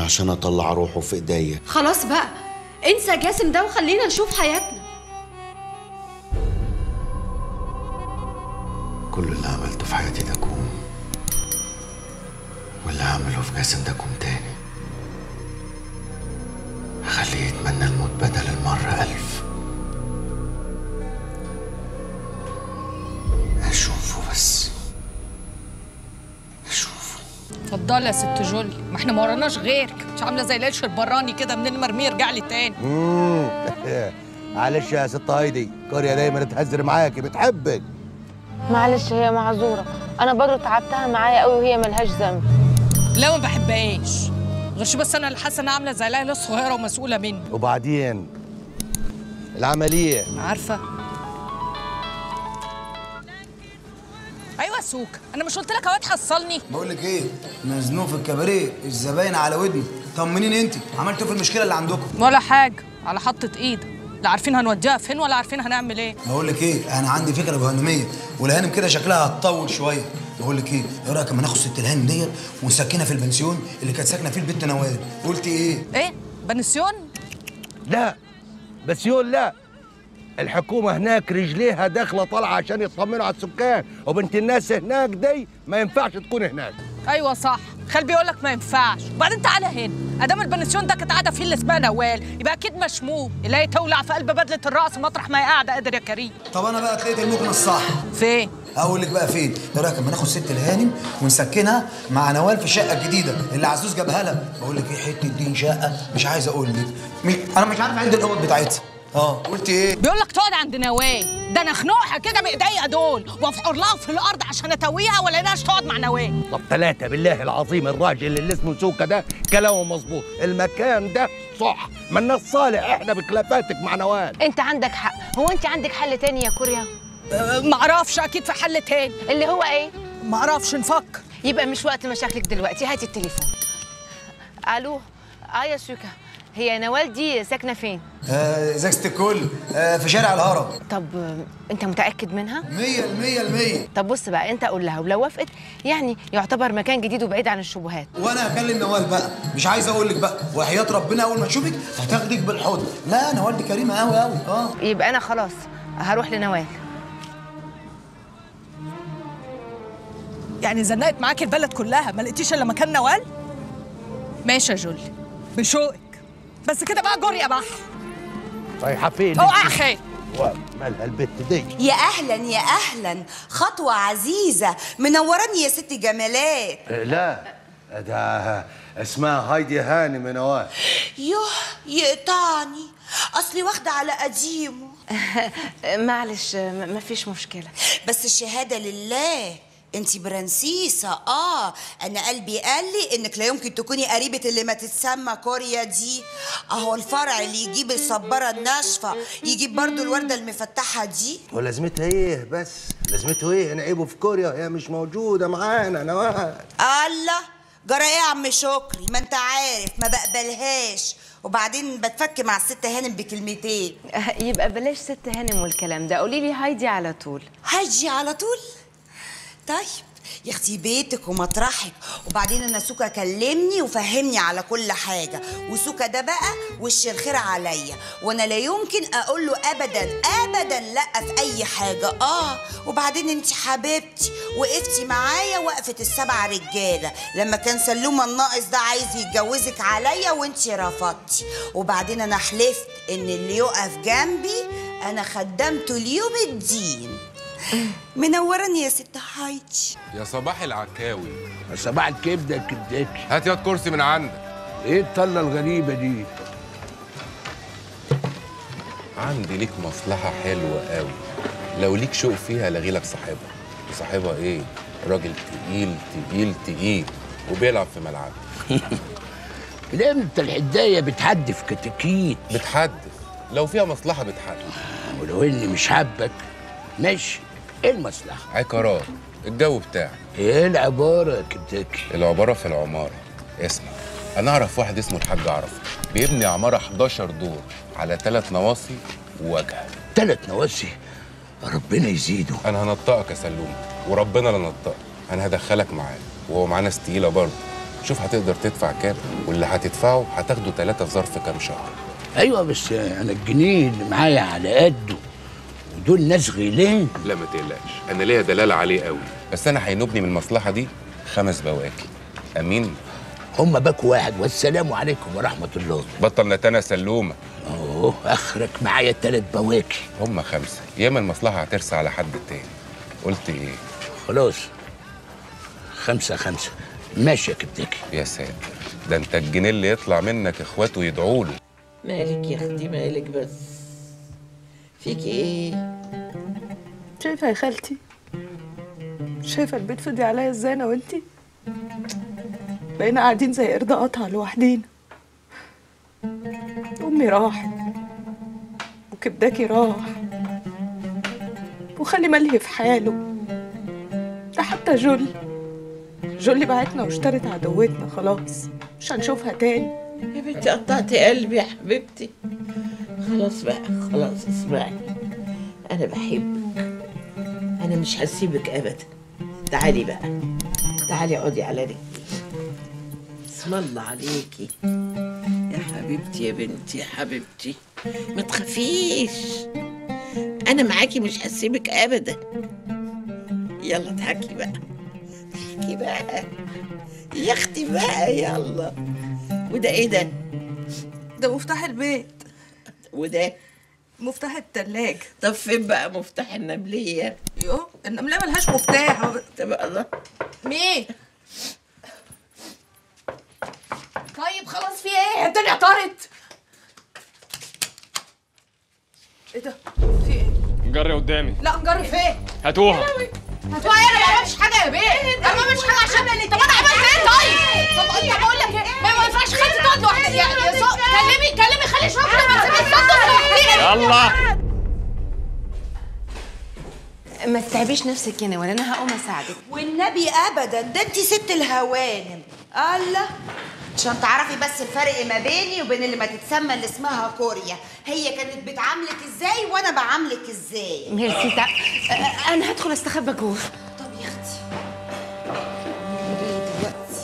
عشان اطلع روحه في ايديا خلاص بقى انسى جاسم ده وخلينا نشوف حياتنا كل اللي عملته في حياتي ده كوم واللي هعمله في جاسم ده كوم تاني هخليه يتمنى الموت بدل المرة ألف أشوفه بس أشوفه اتفضلي يا ست جولي ما احنا ما وراناش غيرك مش عامله زي القش البراني كده من المرمي يرجع لي تاني معلش يا ست هايدي كوريا دايما تهزر معاكي بتحبك معلش هي معذوره انا برضه تعبتها معايا قوي وهي ملهاش ذنب لا ما بحبهاش غيرش بس انا اللي حاسه انها عامله زي العيله الصغيره ومسؤوله مني وبعدين العمليه عارفه ايوه يا سوق انا مش قلت لك يا واد حصلني بقول لك ايه مزنوق في الكباريه الزباين على ودني طمنيني انت عملتوا في المشكله اللي عندكم ولا حاجه على حطه ايد لا عارفين هنوديها فين ولا عارفين هنعمل ايه بقول لك ايه انا عندي فكره جهنميه والهانم كده شكلها هتطول شويه بقول لك ايه ايه رايك اما ناخد ست الهانم ديت ونسكنها في البنسيون اللي كانت ساكنه فيه البت نوال قلت ايه ايه بنسيون لا بس يقول لا الحكومة هناك رجليها داخلة طالعة عشان يطمنوا على السكان وبنت الناس هناك دي ما ينفعش تكون هناك ايوه صح خال بيقول لك ما ينفعش وبعدين تعالى هنا ادام البنسيون ده كانت قاعده فيه اللي اسمها نوال يبقى اكيد مشموم يلاقي تولع في قلب بدله الراس مطرح ما هي قاعده قادر يا كريم طب انا بقى تلاقيت المكنه الصح فين هقول لك بقى فين ايه رايك اما ناخد ست الهانم ونسكنها مع نوال في الشقه الجديده اللي عزوز جابها لها بقول لك ايه حته دين شقه مش عايز اقول لك مش- انا مش عارف عند الاوض بتاعتها اه قلت ايه بيقول لك تقعد عند نوال ده انا اخنقها كده بايديا دول وافقر لها في الارض عشان اتويها ولا انهاش تقعد مع نوال طب ثلاثة بالله العظيم الراجل اللي اسمه سوكا ده كلامه مظبوط المكان ده صح مالناش صالح احنا بخلافاتك مع نوال انت عندك حق هو انت عندك حل تاني يا كوريا أه، معرفش اكيد في حل تاني اللي هو ايه معرفش نفكر يبقى مش وقت مشاكلك دلوقتي هاتي التليفون الو اه يا سوكا هي نوال دي ساكنه فين آه ازازه الكل آه في شارع الهرم طب آه، انت متاكد منها مية المية المية طب بص بقى انت قول لها ولو وافقت يعني يعتبر مكان جديد وبعيد عن الشبهات وانا هكلم نوال بقى مش عايز اقول لك بقى وحياه ربنا اول ما تشوفك هتاخدك بالحضن لا نوال دي كريمه قوي قوي اه يبقى انا خلاص هروح لنوال يعني زنقت معاك البلد كلها ما لقيتيش الا مكان نوال ماشي يا جولي بشوقك بس كده بقى جري يا بحر رايحة فين اوعى يا اخي مالها البت دي يا اهلا يا اهلا خطوه عزيزه منوراني يا ست جمالات لا ده اسمها هايدي هاني من نوال يوه يقطعني اصلي واخده على قديمه معلش م- مفيش مشكله بس الشهاده لله انتي برنسيسة اه انا قلبي قال لي انك لا يمكن تكوني قريبة اللي ما تتسمى كوريا دي اهو الفرع اللي يجيب الصبارة الناشفة يجيب برضو الوردة المفتحة دي ولازمتها ايه بس لازمته ايه نعيبه في كوريا هي مش موجودة معانا نوال الله جرى ايه يا عم شكري ما انت عارف ما بقبلهاش وبعدين بتفك مع الست هانم بكلمتين يبقى بلاش ست هانم والكلام ده قولي لي هايدي على طول هاجي على طول طيب يا اختي بيتك ومطرحك وبعدين انا سوكا كلمني وفهمني على كل حاجه وسوكا ده بقى وش الخير عليا وانا لا يمكن اقول له ابدا ابدا لا في اي حاجه اه وبعدين انت حبيبتي وقفتي معايا وقفه السبع رجاله لما كان سلومه الناقص ده عايز يتجوزك عليا وانت رفضتي وبعدين انا حلفت ان اللي يقف جنبي انا خدمته ليوم الدين منوراني يا ست هايدي يا صباح العكاوي صباح الكبده الكبداكي هات ياض كرسي من عندك ايه الطله الغريبه دي عندي ليك مصلحة حلوة قوي لو ليك شوق فيها لغي لك صاحبها وصاحبها ايه راجل تقيل تقيل تقيل وبيلعب في ملعبك الامتى الحدايه بتحدف كتاكيت بتحدث لو فيها مصلحة بتحدث ولو اني مش حابك ماشي ايه المصلحه عقارات الجو بتاعك ايه العباره يا كبداكي العبارة في العمارة اسمع أنا أعرف واحد اسمه الحاج عرفة بيبني عمارة 11 دور على ثلاث نواصي وواجهة تلات نواسي ربنا يزيده أنا هنطقك يا سلوم وربنا لا نطقك أنا هدخلك معانا وهو معاه ناس تقيلة برضه شوف هتقدر تدفع كام واللي هتدفعه هتاخده ثلاثة في ظرف كام شهر ايوه بس انا الجنيه اللي معايا على قده ودول ناس غيلين لا ما تقلقش انا ليا دلالة عليه قوي بس انا هينوبني من المصلحة دي خمس بواكي امين هم باكوا واحد والسلام عليكم ورحمه الله بطل نتانا سلومة اوه اخرك معايا تلات بواكي هم خمسة ياما المصلحة هترسى على حد تاني قلت ايه خلاص خمسة خمسة ماشي يا كبدكي يا ساتر ده انت الجنيه اللي يطلع منك اخواته يدعوا له مالك يا اختي مالك بس فيكي ايه شايفه يا خالتي شايفه البيت فضي عليا ازاي انا وانتي بقينا قاعدين زي قرد قطع لوحدينا امي راحت وكبداكي راح وخلي ملهي في حاله ده حتى جولي جولي بعتنا واشترت عدوتنا خلاص مش هنشوفها تاني يا بنتي قطعتي قلبي يا حبيبتي خلاص بقى خلاص اسمعي انا بحبك انا مش هسيبك ابدا تعالي بقى تعالي اقعدي على رجلي اسم الله عليكي يا حبيبتي يا بنتي يا حبيبتي ما تخافيش انا معاكي مش هسيبك ابدا يلا اضحكي بقى اضحكي بقى يا اختي بقى يلا وده ايه ده ده مفتاح البيت وده مفتاح التلاجة طب فين بقى مفتاح النمليه يو النملة ملهاش مفتاح طب الله مين طيب خلاص في ايه الدنيا طارت ايه ده في ايه جري قدامي لا نجرب فين هاتوها هتوعي انا ما عملتش حاجه يا بيه انا ما عملتش حاجه عشان اللي طب انا عملت ايه طيب طب انت بقول لك ايه ما ما ينفعش خالتي تقعد لوحدها يعني يا سو كلمي كلمي خلي شويه كده ما تسيبي الصندوق لوحديها يلا ما تتعبيش نفسك يا نوال انا هقوم اساعدك والنبي ابدا ده انت ست الهوانم الله عشان تعرفي بس الفرق ما بيني وبين اللي ما تتسمى اللي اسمها كوريا هي كانت بتعاملك ازاي وانا بعاملك ازاي ميرسي تع... أ- انا هدخل استخبى جوه طب يا اختي نعمل ايه دلوقتي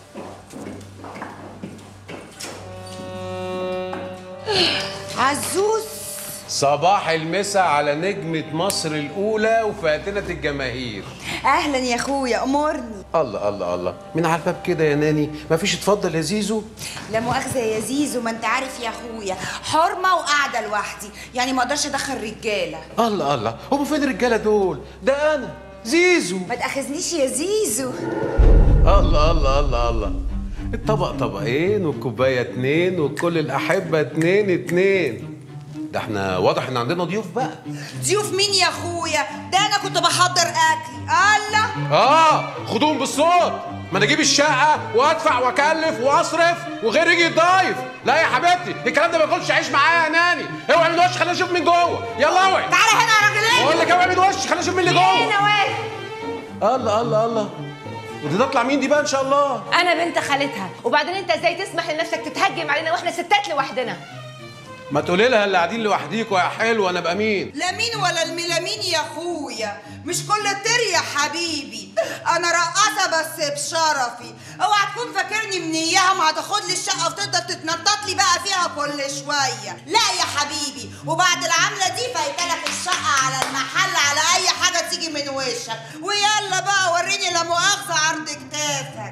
عزوز صباح المسا على نجمة مصر الأولى وفاتنة الجماهير اهلا يا اخويا امرني الله الله الله من على الباب كده يا ناني مفيش اتفضل يا زيزو لا مؤاخذه يا زيزو ما انت عارف يا اخويا حرمه وقاعده لوحدي يعني ما اقدرش ادخل رجاله الله الله هم فين الرجالة دول ده أنا زيزو ما تاخذنيش يا زيزو الله الله الله الله الطبق طبقين والكوباية اتنين وكل الأحبة اتنين اتنين ده احنا واضح ان عندنا ضيوف بقى ضيوف مين يا اخويا ده انا كنت بحضر اكلي الله اه خدوهم بالصوت ما انا اجيب الشقه وادفع واكلف واصرف وغير يجي يضايف لا يا حبيبتي الكلام ده ما ياكلش عيش معايا يا ناني اوعي من وش خلينا نشوف مين جوه يلا اوعي تعالى هنا يا راجل بقول لك اوعي من وش خلينا نشوف مين اللي ايه جوه نوال الله الله الله ودي تطلع مين دي بقى ان شاء الله انا بنت خالتها وبعدين انت ازاي تسمح لنفسك تتهجم علينا واحنا ستات لوحدنا ما تقولي لها اللي قاعدين لوحديكوا يا حلو انا ابقى مين لا مين ولا الميلامين يا اخويا مش كل طير يا حبيبي انا رقاصه بس بشرفي اوعى تكون فاكرني من اياهم هتاخد لي الشقه وتفضل تتنطط لي بقى فيها كل شويه لا يا حبيبي وبعد العمله دي فايتلك الشقه على المحل على اي حاجه تيجي من وشك ويلا بقى وريني لا مؤاخذه عرض كتافك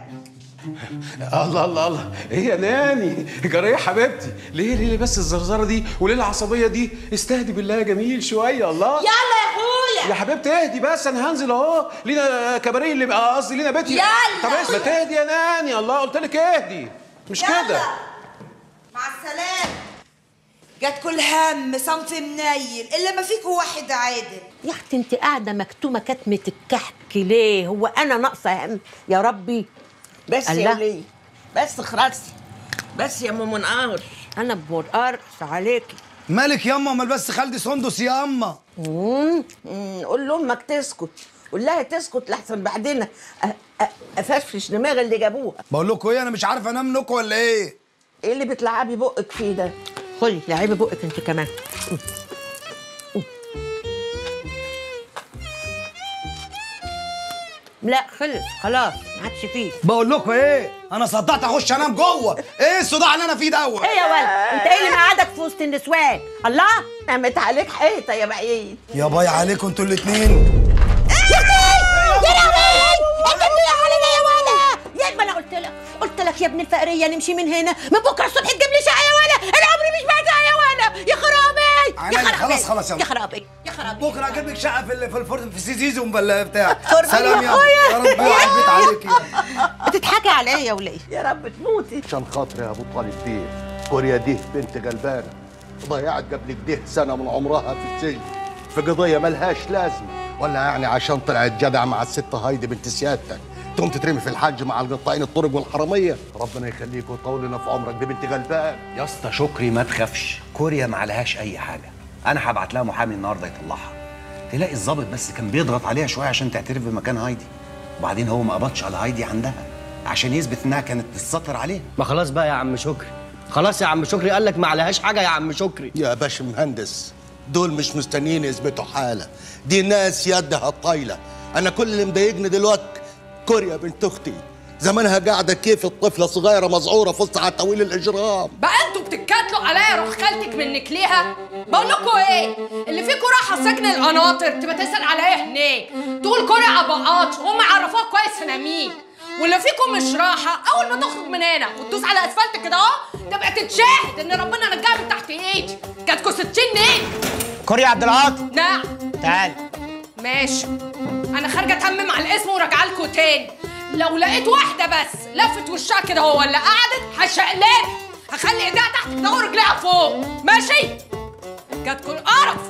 الله الله الله ايه يا ناني جرى ايه يا حبيبتي ليه ليه ليه بس الزرزره دي وليه العصبيه دي استهدي بالله يا جميل شويه الله يلا يا اخويا يا حبيبتي اهدي بس انا هنزل اهو لينا كباريه اللي بقى قصدي لينا بيت يلا. طب اسمع تهدي يا ناني الله قلت لك اهدي مش يلا. كده مع السلامه جت كل هم صنف منيل الا ما فيكوا واحد عادل يا اختي انت قاعده مكتومه كتمه الكحك ليه هو انا ناقصه هم يا ربي بس الله. يا وليه بس خلاصي بس يا ام منقار انا بمرقرص عليكي مالك ياما امال بس خالدي سندس ياما مم، قول لامك تسكت قول لها تسكت لحسن بعدين أ- أ- افشفش دماغ اللي جابوها بقول لكم ايه انا مش عارف انام منكم ولا ايه ايه اللي بتلعبي بقك فيه ده خدي لعيبي بقك انت كمان لا خلص خلاص ما عادش فيه بقول لكم ايه انا صدقت اخش انام جوه ايه الصداع اللي انا فيه دوت ايه يا ولد انت ايه اللي مقعدك في وسط النسوان الله نامت عليك حيطه يا بعيد يا باي عليكم انتوا الاتنين يا لهوي انت اللي علينا يا ولا يا ما انا قلت لك قلت لك يا ابن الفقريه نمشي من هنا من بكره الصبح تجيب لي شقه يا ولا العمر مش بعدها يا ولا يا خرابي يا عينيا، خرابي خلاص خلاص يا يا خرابي يا خرابي بكره اجيب لك شقه في ال- في الفرن في سيزيزو بال- بتاع فرن سلام يا يا أخويا. يا رب يوعى البيت عليكي بتضحكي على ايه يا وليه يا رب تموتي عشان خاطري يا ابو طالب بيه كوريا دي بنت غلبانه ضيعت قبل كده سنه من عمرها في السجن في قضيه ملهاش لازمه ولا يعني عشان طلعت جدع مع الست هايدي بنت سيادتك تقوم تترمي في الحج مع القطاعين الطرق والحراميه ربنا يخليك ويطول لنا في عمرك دي بنت غلبان يا اسطى شكري ما تخافش كوريا ما عليهاش اي حاجه انا هبعت لها محامي النهارده يطلعها تلاقي الظابط بس كان بيضغط عليها شويه عشان تعترف بمكان هايدي وبعدين هو ما قبضش على هايدي عندها عشان يثبت انها كانت تتستر عليه ما خلاص بقى يا عم شكري خلاص يا عم شكري قال لك ما عليهاش حاجه يا عم شكري يا باش مهندس دول مش مستنيين يثبتوا حاله دي ناس يدها طايله انا كل اللي مضايقني دلوقتي كوريا بنت اختي زمانها قاعده كيف الطفله صغيره مذعوره في وسط عتاويل الاجرام بقى انتوا بتتكاتلوا عليا روح خالتك منك ليها بقول لكم ايه اللي فيكم راح سجن القناطر تبقى تسال عليا هناك تقول كوري عبقات هم عرفوها كويس انا مين واللي فيكم مش راحه اول ما تخرج من هنا وتدوس على اسفلت كده اهو تبقى تتشاهد ان ربنا نجاها من تحت ايدي جاتكوا 60 نيل كوريا عبد العاطي نعم تعال ماشي انا خارجه اتمم على الاسم وراجعه لكم تاني لو لقيت واحده بس لفت وشها كده هو ولا قعدت هشقلب هخلي ايديها تحت كده ورجليها فوق ماشي جاتكم قرف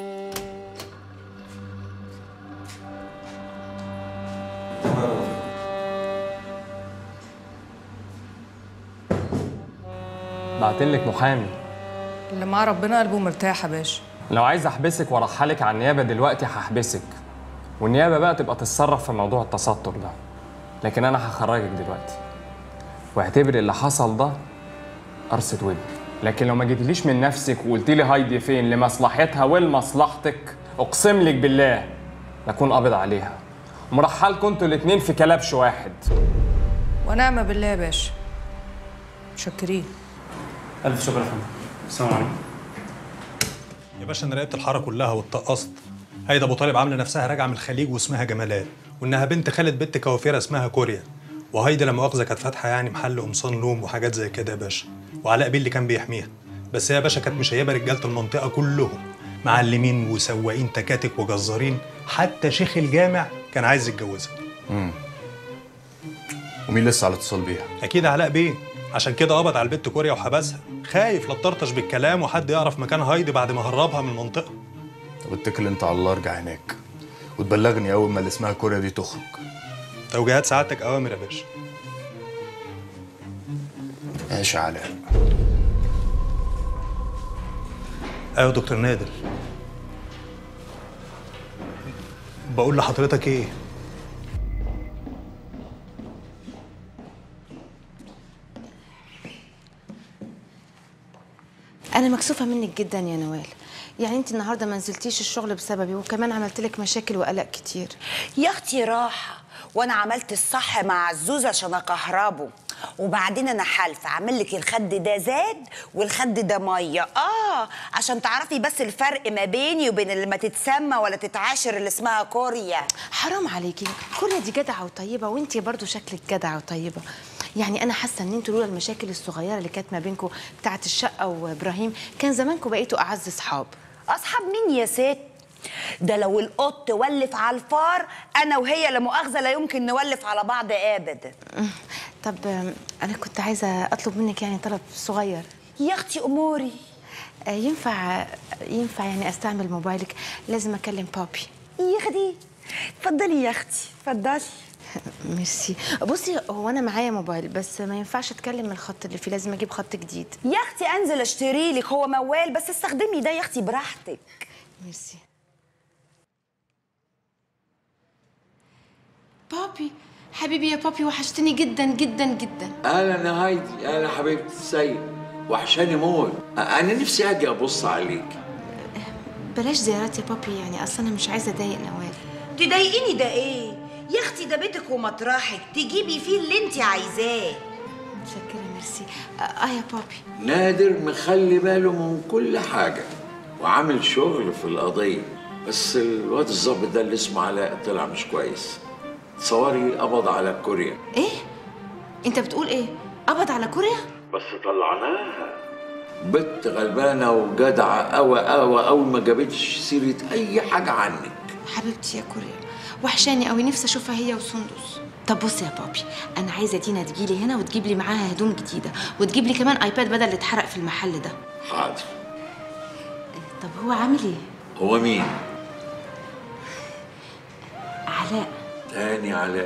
بعتلك محامي اللي معاه ربنا قلبه مرتاح يا باشا لو عايز احبسك وارحلك على النيابه دلوقتي هحبسك والنيابه بقى تبقى تتصرف في موضوع التستر ده لكن انا هخرجك دلوقتي واعتبري اللي حصل ده قرصة ودن لكن لو ما جيتليش من نفسك وقلت لي هايدي فين لمصلحتها ولمصلحتك اقسم لك بالله لاكون قابض عليها ومرحلكم انتوا الاتنين في كلبش واحد ونعم بالله يا باشا متشكرين الف شكر يا فندم السلام عليكم يا باشا انا راقبت الحاره كلها واتقصت هيدا ابو طالب عامله نفسها راجعه من الخليج واسمها جمالات وانها بنت خالة بنت كوافيره اسمها كوريا وهيدا لا مؤاخذه كانت فاتحه يعني محل قمصان لوم وحاجات زي كده يا باشا وعلاء بيه اللي كان بيحميها بس هي يا باشا كانت مشيبه رجاله المنطقه كلهم معلمين وسواقين تكاتك وجزارين حتى شيخ الجامع كان عايز يتجوزها امم ومين لسه على اتصال بيها؟ اكيد علاء بيه عشان كده قبض على البت كوريا وحبسها خايف لا تطرطش بالكلام وحد يعرف مكان هايدي بعد ما هربها من المنطقه طب اتكل انت على الله ارجع هناك وتبلغني اول ما اللي اسمها كوريا دي تخرج توجيهات سعادتك اوامر يا باشا ماشي يا علاء ايوه دكتور نادر بقول لحضرتك ايه انا مكسوفه منك جدا يا نوال يعني انت النهارده ما نزلتيش الشغل بسببي وكمان عملت لك مشاكل وقلق كتير يا اختي راحه وانا عملت الصح مع عزوز عشان اكهربه وبعدين انا حالفه اعمل لك الخد ده زاد والخد ده ميه اه عشان تعرفي بس الفرق ما بيني وبين اللي ما تتسمى ولا تتعاشر اللي اسمها كوريا حرام عليكي كوريا دي جدعه وطيبه وانت برضو شكلك جدعه وطيبه يعني انا حاسه ان انتوا لولا المشاكل الصغيره اللي كانت ما بينكم بتاعه الشقه وابراهيم كان زمانكم بقيتوا اعز اصحاب اصحاب مين يا ست ده لو القط ولف على الفار انا وهي لا مؤاخذه لا يمكن نولف على بعض ابدا طب آم، انا كنت عايزه اطلب منك يعني طلب صغير يا اختي اموري آه، ينفع ينفع يعني استعمل موبايلك لازم اكلم بابي يا اختي اتفضلي يا اختي اتفضلي ميرسي بصي هو انا معايا موبايل بس ما ينفعش اتكلم من الخط اللي فيه لازم اجيب خط جديد يا اختي انزل اشتري لك هو موال بس استخدمي ده يا اختي براحتك ميرسي بابي حبيبي يا بابي وحشتني جدا جدا جدا اهلا يا هايدي اهلا حبيبتي السيد وحشاني موت انا نفسي اجي ابص عليك بلاش زيارات يا بابي يعني اصلا انا مش عايزه اضايق نوال تضايقيني ده ايه يا اختي حبيبتي ده بيتك ومطرحك تجيبي فيه اللي انت عايزاه متشكره ميرسي اه يا بابي نادر مخلي باله من كل حاجة وعامل شغل في القضية بس الواد الظابط ده اللي اسمه علاء طلع مش كويس تصوري قبض على كوريا ايه انت بتقول ايه قبض على كوريا بس طلعناها بنت غلبانة وجدعة قوي قوي قوي ما جابتش سيرة أي حاجة عنك حبيبتي يا كوريا وحشاني قوي نفسي اشوفها هي وسندس طب بص يا بابي انا عايزه دينا تجيلي هنا وتجيب لي معاها هدوم جديده وتجيب لي كمان ايباد بدل اللي اتحرق في المحل ده حاضر طب هو عامل ايه هو مين؟ علاء تاني علاء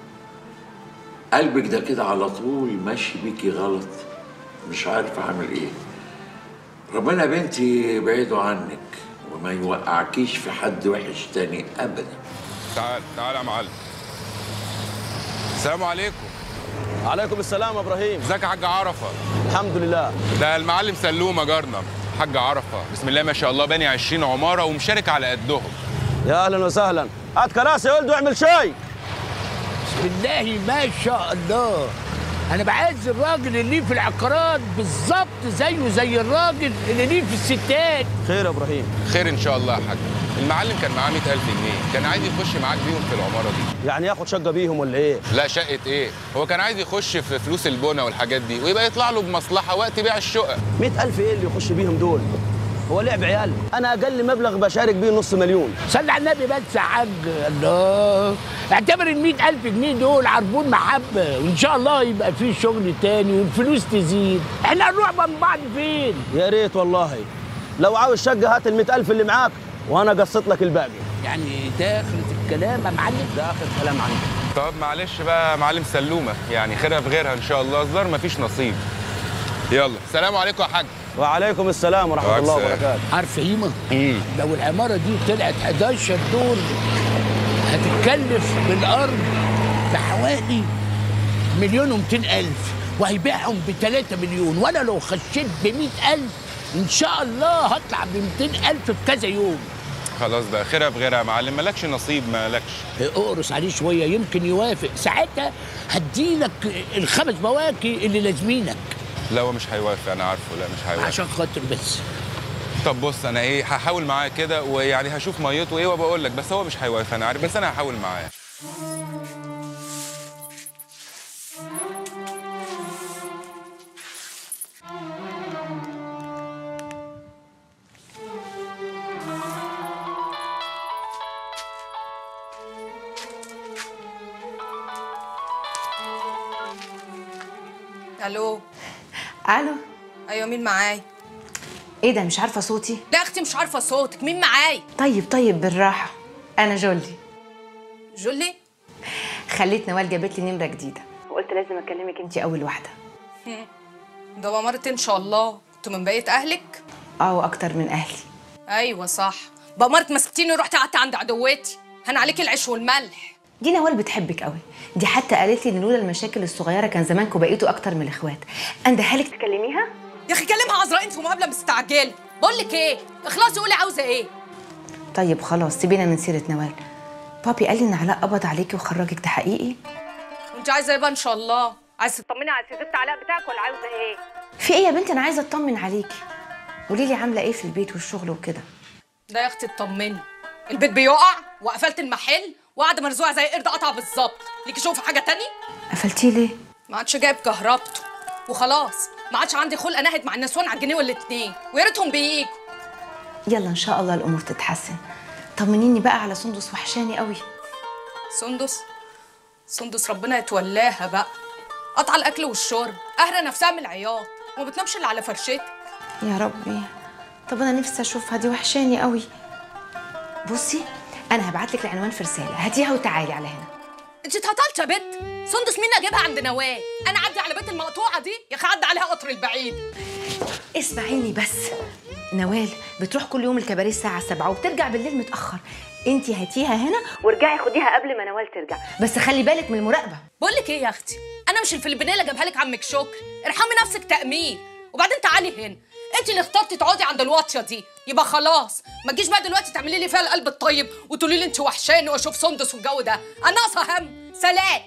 قلبك ده كده على طول ماشي بيكي غلط مش عارف اعمل ايه ربنا يا بنتي يبعده عنك وما يوقعكيش في حد وحش تاني ابدا تعال تعال يا معلم السلام عليكم عليكم السلام يا ابراهيم ازيك يا حاج عرفه الحمد لله ده المعلم سلومه جارنا حاج عرفه بسم الله ما شاء الله باني 20 عماره ومشارك على قدهم يا اهلا وسهلا هات كراسي يا ولد واعمل شاي بسم الله ما شاء الله انا بعز الراجل اللي في العقارات بالظبط زيه زي الراجل اللي ليه في الستات خير يا ابراهيم خير ان شاء الله يا حاج المعلم كان معاه 100000 جنيه كان عايز يخش معاك بيهم في العماره دي يعني ياخد شقه بيهم ولا ايه لا شقه ايه هو كان عايز يخش في فلوس البنا والحاجات دي ويبقى يطلع له بمصلحه وقت بيع الشقق 100000 ايه اللي يخش بيهم دول هو لعب عيال انا اقل مبلغ بشارك بيه نص مليون صلي على النبي بس يا حاج الله اعتبر ال 100000 جنيه دول عربون محبه وان شاء الله يبقى في شغل تاني والفلوس تزيد احنا هنروح من بعض فين يا ريت والله لو عاوز شقه هات ال 100000 اللي معاك وانا قسط لك الباقي يعني ده اخرة الكلام يا معلم ده اخر كلام عندي طب معلش بقى يا معلم سلومه يعني خيرها في غيرها ان شاء الله الظاهر مفيش نصيب يلا سلام عليكم يا حاج وعليكم السلام ورحمه الله وبركاته عارف هيمه لو العماره دي طلعت 11 دور هتتكلف بالارض بحوالي مليون و الف وهيبيعهم ب 3 مليون وانا لو خشيت ب ألف ان شاء الله هطلع ب الف في كذا يوم خلاص بقى خيرها في غيرها يا معلم مالكش نصيب مالكش اقرص عليه شويه يمكن يوافق ساعتها هديلك الخمس بواكي اللي لازمينك لا هو مش هيوافق انا عارفه لا مش هيوافق عشان خاطر بس طب بص انا ايه هحاول معاه كده ويعني هشوف ميته ايه وبقول لك بس هو مش هيوافق انا عارف بس انا هحاول معاه الو الو ايوه مين معاي ايه ده مش عارفه صوتي لا اختي مش عارفه صوتك مين معاي طيب طيب بالراحه انا جولي جولي خليت نوال جابت لي نمره جديده وقلت لازم اكلمك انت اول واحده هم. ده بمرت ان شاء الله انتوا من بقيه اهلك اه واكتر من اهلي ايوه صح بمرت مسكتيني ورحت قعدت عند عدوتي هن عليكي العيش والملح دي نوال بتحبك قوي دي حتى قالت لي ان لولا المشاكل الصغيره كان زمانكم بقيتوا اكتر من الاخوات اندهالك تكلميها يا اخي كلمها عذراء في مقابله مستعجله بقول لك ايه اخلصي قولي عاوزه ايه طيب خلاص سيبينا من سيره نوال بابي قال لي ان علاء قبض عليكي وخرجك ده حقيقي وانت عايزه ايه بقى ان شاء الله عايزه تطمني على سيدة علاء بتاعك ولا عاوزه ايه في ايه يا بنتي انا عايزه اطمن عليكي قولي لي عامله ايه في البيت والشغل وكده ده يا اختي اطمني البيت بيقع وقفلت المحل وقاعده مرزوعه زي قرد قطع بالظبط ليكي شوفي حاجه تاني قفلتيه ليه ما عادش جايب كهربته وخلاص ما عادش عندي خلق انهد مع النسوان على الجنيه والاتنين ويا ريتهم بييجوا يلا ان شاء الله الامور تتحسن طمنيني بقى على سندس وحشاني قوي سندس سندس ربنا يتولاها بقى قطع الاكل والشرب قاهره نفسها من العياط وما بتنامش الا على فرشتها يا ربي طب انا نفسي اشوفها دي وحشاني قوي بصي انا هبعت لك العنوان في رساله هاتيها وتعالي على هنا انت اتهطلت يا بت سندس مين اجيبها عند نوال انا عدي على بيت المقطوعه دي يا اخي عدي عليها قطر البعيد اسمعيني بس نوال بتروح كل يوم الكباريه الساعه 7 وبترجع بالليل متاخر انت هاتيها هنا وارجعي خديها قبل ما نوال ترجع بس خلي بالك من المراقبه بقول لك ايه يا اختي انا مش الفلبينيه اللي جابها لك عمك شكري ارحمي نفسك تامين وبعدين تعالي هنا انت اللي اخترتي تقعدي عند الواطيه دي يبقى خلاص ما تجيش بقى دلوقتي تعملي لي فيها القلب الطيب وتقولي لي انت وحشاني واشوف سندس والجو ده انا ناقصه هم سلام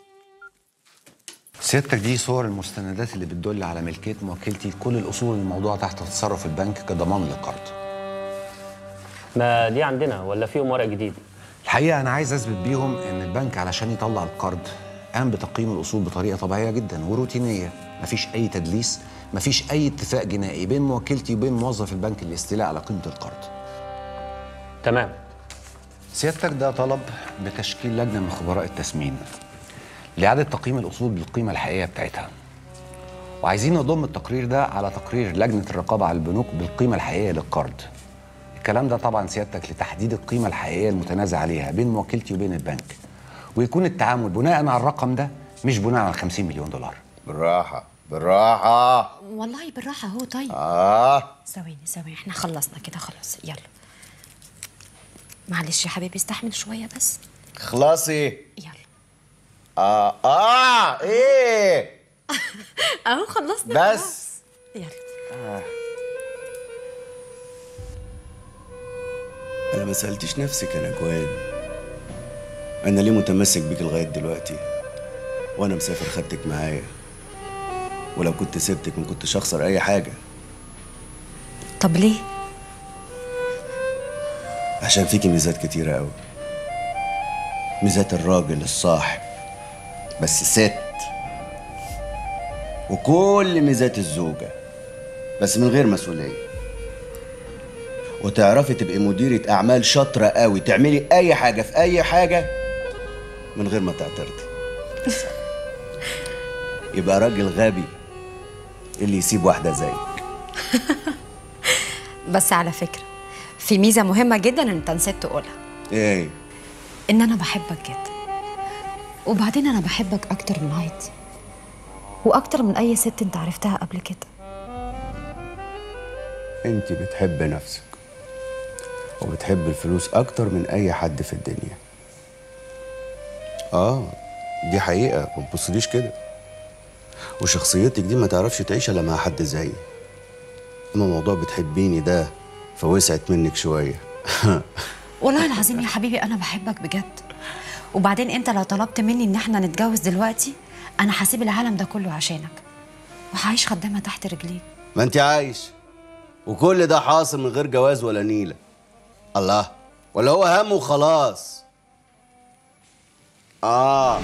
سيادتك دي صور المستندات اللي بتدل على ملكيه موكلتي لكل الاصول الموضوعه تحت تصرف البنك كضمان للقرض ما دي عندنا ولا فيهم ورق جديد الحقيقه انا عايز اثبت بيهم ان البنك علشان يطلع القرض قام بتقييم الاصول بطريقه طبيعيه جدا وروتينيه مفيش اي تدليس مفيش اي اتفاق جنائي بين موكلتي وبين موظف البنك للاستيلاء على قيمه القرض تمام سيادتك ده طلب بتشكيل لجنه من خبراء التسمين لاعاده تقييم الاصول بالقيمه الحقيقيه بتاعتها وعايزين نضم التقرير ده على تقرير لجنه الرقابه على البنوك بالقيمه الحقيقيه للقرض الكلام ده طبعا سيادتك لتحديد القيمه الحقيقيه المتنازع عليها بين موكلتي وبين البنك ويكون التعامل بناء على الرقم ده مش بناء على 50 مليون دولار بالراحه بالراحه والله بالراحه هو طيب اه ثواني ثواني احنا خلصنا كده خلاص يلا معلش يا حبيبي استحمل شويه بس خلاصي يلا اه اه ايه اهو خلصنا بس خلاص. يلا آه. انا ما سالتش نفسك يا نجوان انا ليه متمسك بيك لغايه دلوقتي وانا مسافر خدتك معايا ولو كنت سبتك ما كنتش اخسر اي حاجه طب ليه عشان فيكي ميزات كتيره قوي ميزات الراجل الصاحب بس ست وكل ميزات الزوجه بس من غير مسؤوليه وتعرفي تبقي مديرة أعمال شاطرة قوي تعملي أي حاجة في أي حاجة من غير ما تعترضي يبقى راجل غبي اللي يسيب واحدة زيك بس على فكره في ميزه مهمه جدا انت نسيت تقولها إيه ان انا بحبك جدا وبعدين انا بحبك اكتر من هايدي واكتر من اي ست انت عرفتها قبل كده أنت بتحب نفسك وبتحب الفلوس أكتر من أي حد في الدنيا آه دي حقيقة ما تبصليش كده وشخصيتك دي ما تعرفش تعيش إلا مع حد زيي أما موضوع بتحبيني ده فوسعت منك شوية والله العظيم يا حبيبي انا بحبك بجد وبعدين انت لو طلبت مني ان احنا نتجوز دلوقتي انا هسيب العالم ده كله عشانك وهعيش خدامه تحت رجليك ما أنت عايش وكل ده حاصل من غير جواز ولا نيلة الله ولا هو هم وخلاص آه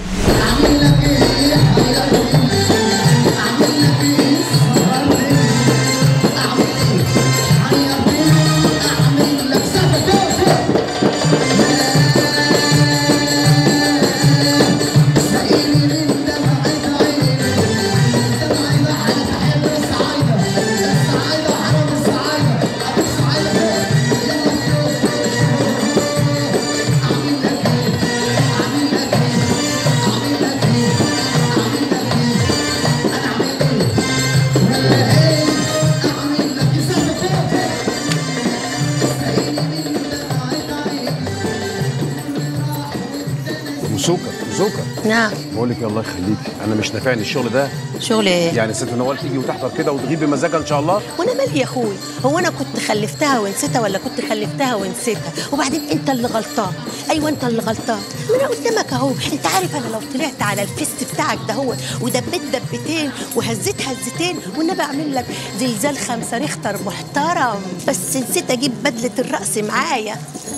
مسوكة مسوكة نعم بقول لك يا الله يخليك انا مش نافعني الشغل ده شغل ايه يعني ست نوال تيجي وتحضر كده وتغيب بمزاجها ان شاء الله وانا مالي يا اخوي هو انا كنت خلفتها ونسيتها ولا كنت خلفتها ونسيتها وبعدين انت اللي غلطان ايوه انت اللي غلطان ما انا قدامك اهو انت عارف انا لو طلعت على الفيست بتاعك ده هو ودبيت دبتين وهزيت هزتين والنبي اعمل لك زلزال خمسه ريختر محترم بس نسيت اجيب بدله الرقص معايا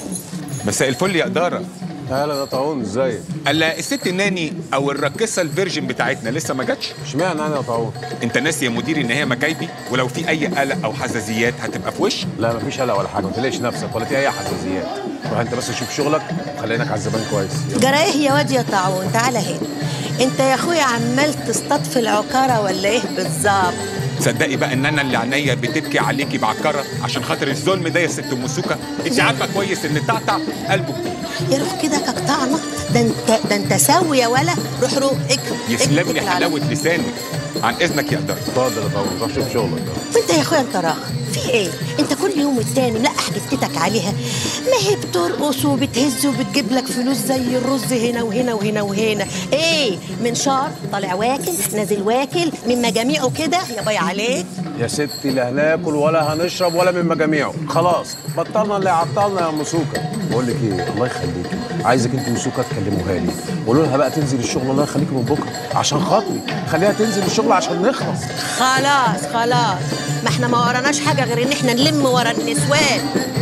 مساء الفل يا إدارة اهلا يا طاعون ازيك الا الست الناني او الراقصه الفيرجن بتاعتنا لسه ما جاتش اشمعنى انا يا طاعون انت ناسي يا مدير ان هي مكايبي ولو في اي قلق او حساسيات هتبقى في وش لا مفيش قلق ولا حاجه ما تقلقش نفسك ولا في اي حساسيات روح انت بس شوف شغلك وخلينك على الزبائن كويس جرى ايه يا واد يا طاعون تعالى هنا انت يا اخويا عمال تصطاد في العكاره ولا ايه بالظبط تصدقي بقى ان انا اللي عينيا بتبكي عليكي بعكره عشان خاطر الظلم ده يا ست ام سوكه انت عارفه كويس ان تعتع قلبه كبير يا روح كده كقطعنا ده انت ده انت سوي يا ولا روح روح اكرم يسلم لي حلاوه لسانك عن اذنك يا إدارة اتفضل يا طاعون روح شوف شغلك وانت يا اخويا انت راخ في ايه انت كل يوم والتاني ملقح جتتك عليها ما هي بترقص وبتهز وبتجيب لك فلوس زي الرز هنا وهنا وهنا وهنا ايه من شهر طالع واكل نازل واكل من مجاميعه كده يا باي عليك يا ستي لا هناكل ولا هنشرب ولا من مجاميعه خلاص بطلنا اللي عطلنا يا ام سوكا بقول لك ايه الله يخليكي عايزك انت وسوكا تكلموها لي قولوا لها بقى تنزل الشغل الله يخليكي من بكره عشان خاطري خليها تنزل الشغل عشان نخلص خلاص خلاص ما احنا ما وراناش حاجه غير ان احنا نلم ورا النسوان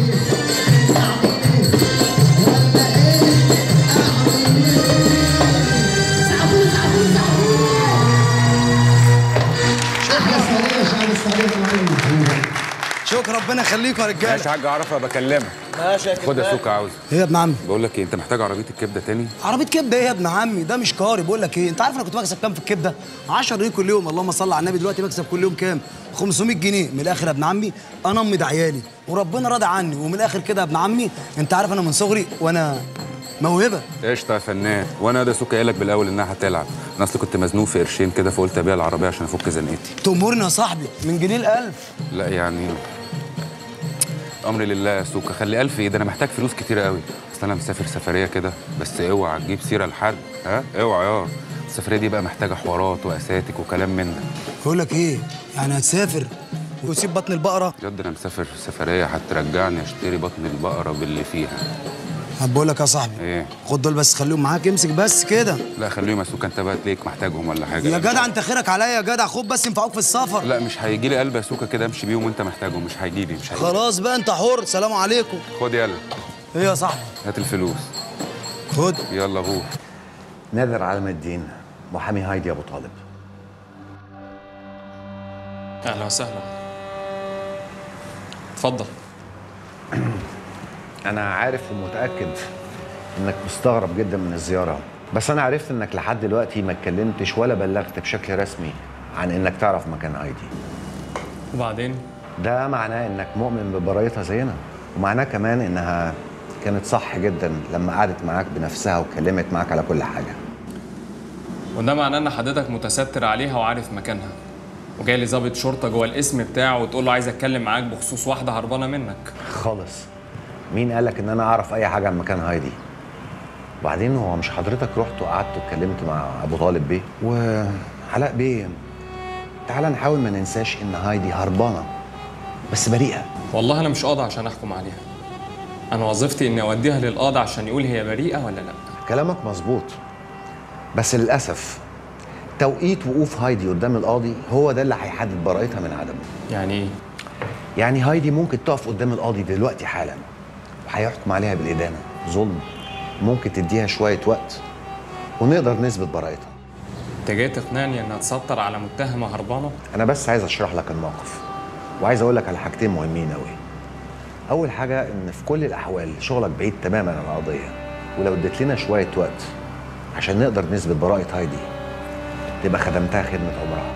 شكرا ربنا يخليكم يا رجاله ماشي يا حاج عرفه بكلمك ماشي يا خد يا سوكا عاوز ايه يا ابن عمي بقول لك ايه انت محتاج عربيه الكبده تاني عربيه كبده ايه يا ابن عمي ده مش كاري بقول لك ايه انت عارف انا كنت بكسب كام في الكبده 10 جنيه كل يوم اللهم صل على النبي دلوقتي بكسب كل يوم كام 500 جنيه من الاخر يا ابن عمي انا امي ده عيالي وربنا راضي عني ومن الاخر كده يا ابن عمي انت عارف انا من صغري وانا موهبه قشطه يا فنان وانا ده سوكا قايلك بالاول انها هتلعب انا اصل كنت مزنوق في قرشين كده فقلت ابيع العربيه عشان افك زنقتي تأمرني يا صاحبي من جنيه الألف لا يعني امر لله يا سوكا خلي الف ايه ده انا محتاج فلوس كتير قوي اصل انا مسافر سفريه كده بس اوعى تجيب سيره لحد ها اوعى يا السفريه دي بقى محتاجه حوارات واساتك وكلام من ده بقول لك ايه يعني هتسافر وتسيب بطن البقره بجد انا مسافر سفريه هترجعني اشتري بطن البقره باللي فيها بقول لك يا صاحبي ايه خد دول بس خليهم معاك امسك بس كده لا خليهم يا سوكا انت بقى تلاقيك محتاجهم ولا حاجه يا جدع انت خيرك عليا يا جدع خد بس ينفعوك في السفر لا مش هيجي لي قلب يا سوكا كده امشي بيهم وانت محتاجهم مش هيجي لي مش هيجي خلاص بقى انت حر سلام عليكم خد يلا ايه يا صاحبي هات الفلوس خد يلا غور نادر علم الدين محامي هايدي ابو طالب اهلا وسهلا اتفضل انا عارف ومتاكد انك مستغرب جدا من الزياره بس انا عرفت انك لحد دلوقتي ما اتكلمتش ولا بلغت بشكل رسمي عن انك تعرف مكان هايدي وبعدين ده معناه انك مؤمن ببرايتها زينا ومعناه كمان انها كانت صح جدا لما قعدت معاك بنفسها واتكلمت معاك على كل حاجه وده معناه ان حضرتك متستر عليها وعارف مكانها وجاي لي ظابط شرطه جوه الاسم بتاعه وتقول له عايز اتكلم معاك بخصوص واحده هربانه منك خالص مين قالك ان انا اعرف اي حاجه عن مكان هايدي وبعدين هو مش حضرتك رحت وقعدت واتكلمت مع ابو طالب بيه وعلاء بيه تعالى نحاول ما ننساش ان هايدي هربانه بس بريئه والله انا مش قاضي عشان احكم عليها انا وظيفتي اني اوديها للقاضي عشان يقول هي بريئه ولا لا كلامك مظبوط بس للاسف توقيت وقوف هايدي قدام القاضي هو ده اللي هيحدد براءتها من عدمه يعني ايه يعني هايدي ممكن تقف قدام القاضي دلوقتي حالا وهيحكم عليها بالإدانة ظلم ممكن تديها شوية وقت ونقدر نثبت براءتها انت جاي تقنعني انها تسطر على متهمه هربانه أنا بس عايز أشرح لك الموقف وعايز أقول لك على حاجتين مهمين أوي أول حاجة إن في كل الأحوال شغلك بعيد تماما عن القضية ولو اديت لنا شوية وقت عشان نقدر نثبت براءة هايدي تبقى خدمتها خدمة عمرها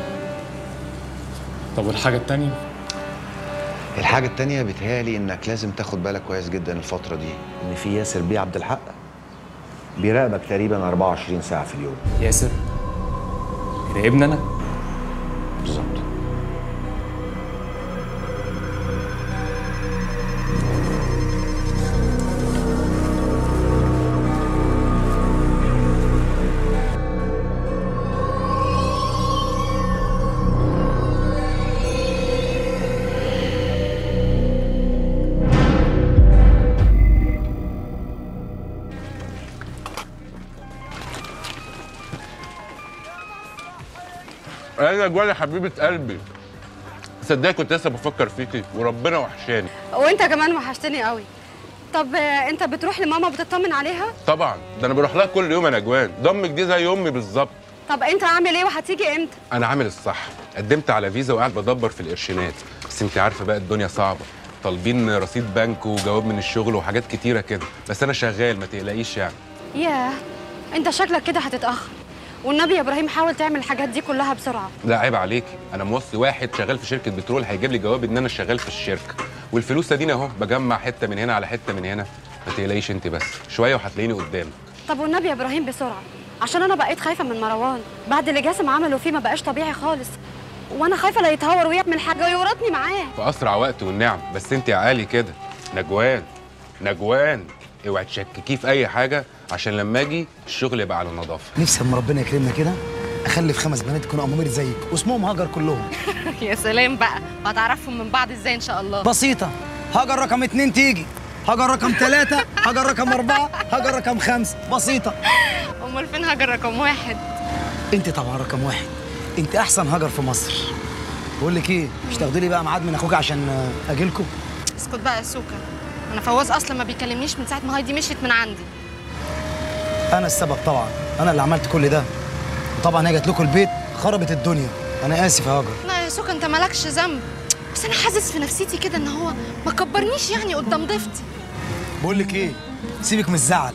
طب والحاجه التانيه الحاجة التانية بتهيألي إنك لازم تاخد بالك كويس جدا الفترة دي إن في ياسر بيه عبد الحق بيراقبك تقريبا 24 ساعة في اليوم ياسر يراقبني انا بالظبط انا جوالي حبيبه قلبي صدقني كنت لسه بفكر فيكي وربنا وحشاني وانت كمان وحشتني قوي طب آه، انت بتروح لماما بتطمن عليها طبعا ده انا بروح لها كل يوم يا نجوان ضمك دي زي امي بالظبط طب انت عامل ايه وهتيجي امتى انا عامل الصح قدمت على فيزا وقاعد بدبر في القرشينات بس انت عارفه بقى الدنيا صعبه طالبين رصيد بنك وجواب من الشغل وحاجات كتيره كده بس انا شغال ما تقلقيش يعني ياه انت شكلك كده هتتاخر والنبي يا ابراهيم حاول تعمل الحاجات دي كلها بسرعه لا عيب عليكي انا موصي واحد شغال في شركه بترول هيجيب لي جواب ان انا شغال في الشركه والفلوس ادينا اهو بجمع حته من هنا على حته من هنا ما تقلقيش انت بس شويه وهتلاقيني قدامك طب والنبي يا ابراهيم بسرعه عشان انا بقيت خايفه من مروان بعد اللي جاسم عمله فيه ما بقاش طبيعي خالص وانا خايفه لا يتهور ويعمل حاجه ويورطني معاه في اسرع وقت والنعم بس انت يا عالي كده نجوان نجوان اوعي تشككيه في اي حاجه عشان لما اجي الشغل يبقى على نظافه نفسي اما ربنا يكرمنا كده اخلف خمس بنات يكونوا امامير زيك واسمهم هاجر كلهم يا سلام بقى وهتعرفهم من بعض ازاي ان شاء الله بسيطه هاجر رقم اتنين تيجي هاجر رقم ثلاثة هاجر رقم أربعة هاجر رقم خمسة بسيطة امال فين هاجر رقم واحد أنت طبعا رقم واحد أنت أحسن هاجر في مصر بقول لك إيه مش تاخدي لي بقى ميعاد من أخوك عشان آه، أجيلكوا اسكت بقى يا سوكا انا فواز اصلا ما بيكلمنيش من ساعه ما هايدي مشيت من عندي أنا السبب طبعا أنا اللي عملت كل ده وطبعا هي جات لكم البيت خربت الدنيا أنا آسف يا هاجر لا يا سوكا انت مالكش ذنب بس انا حاسس في نفسيتي كده ان هو ما كبرنيش يعني قدام ضيفتي بقول لك إيه سيبك من الزعل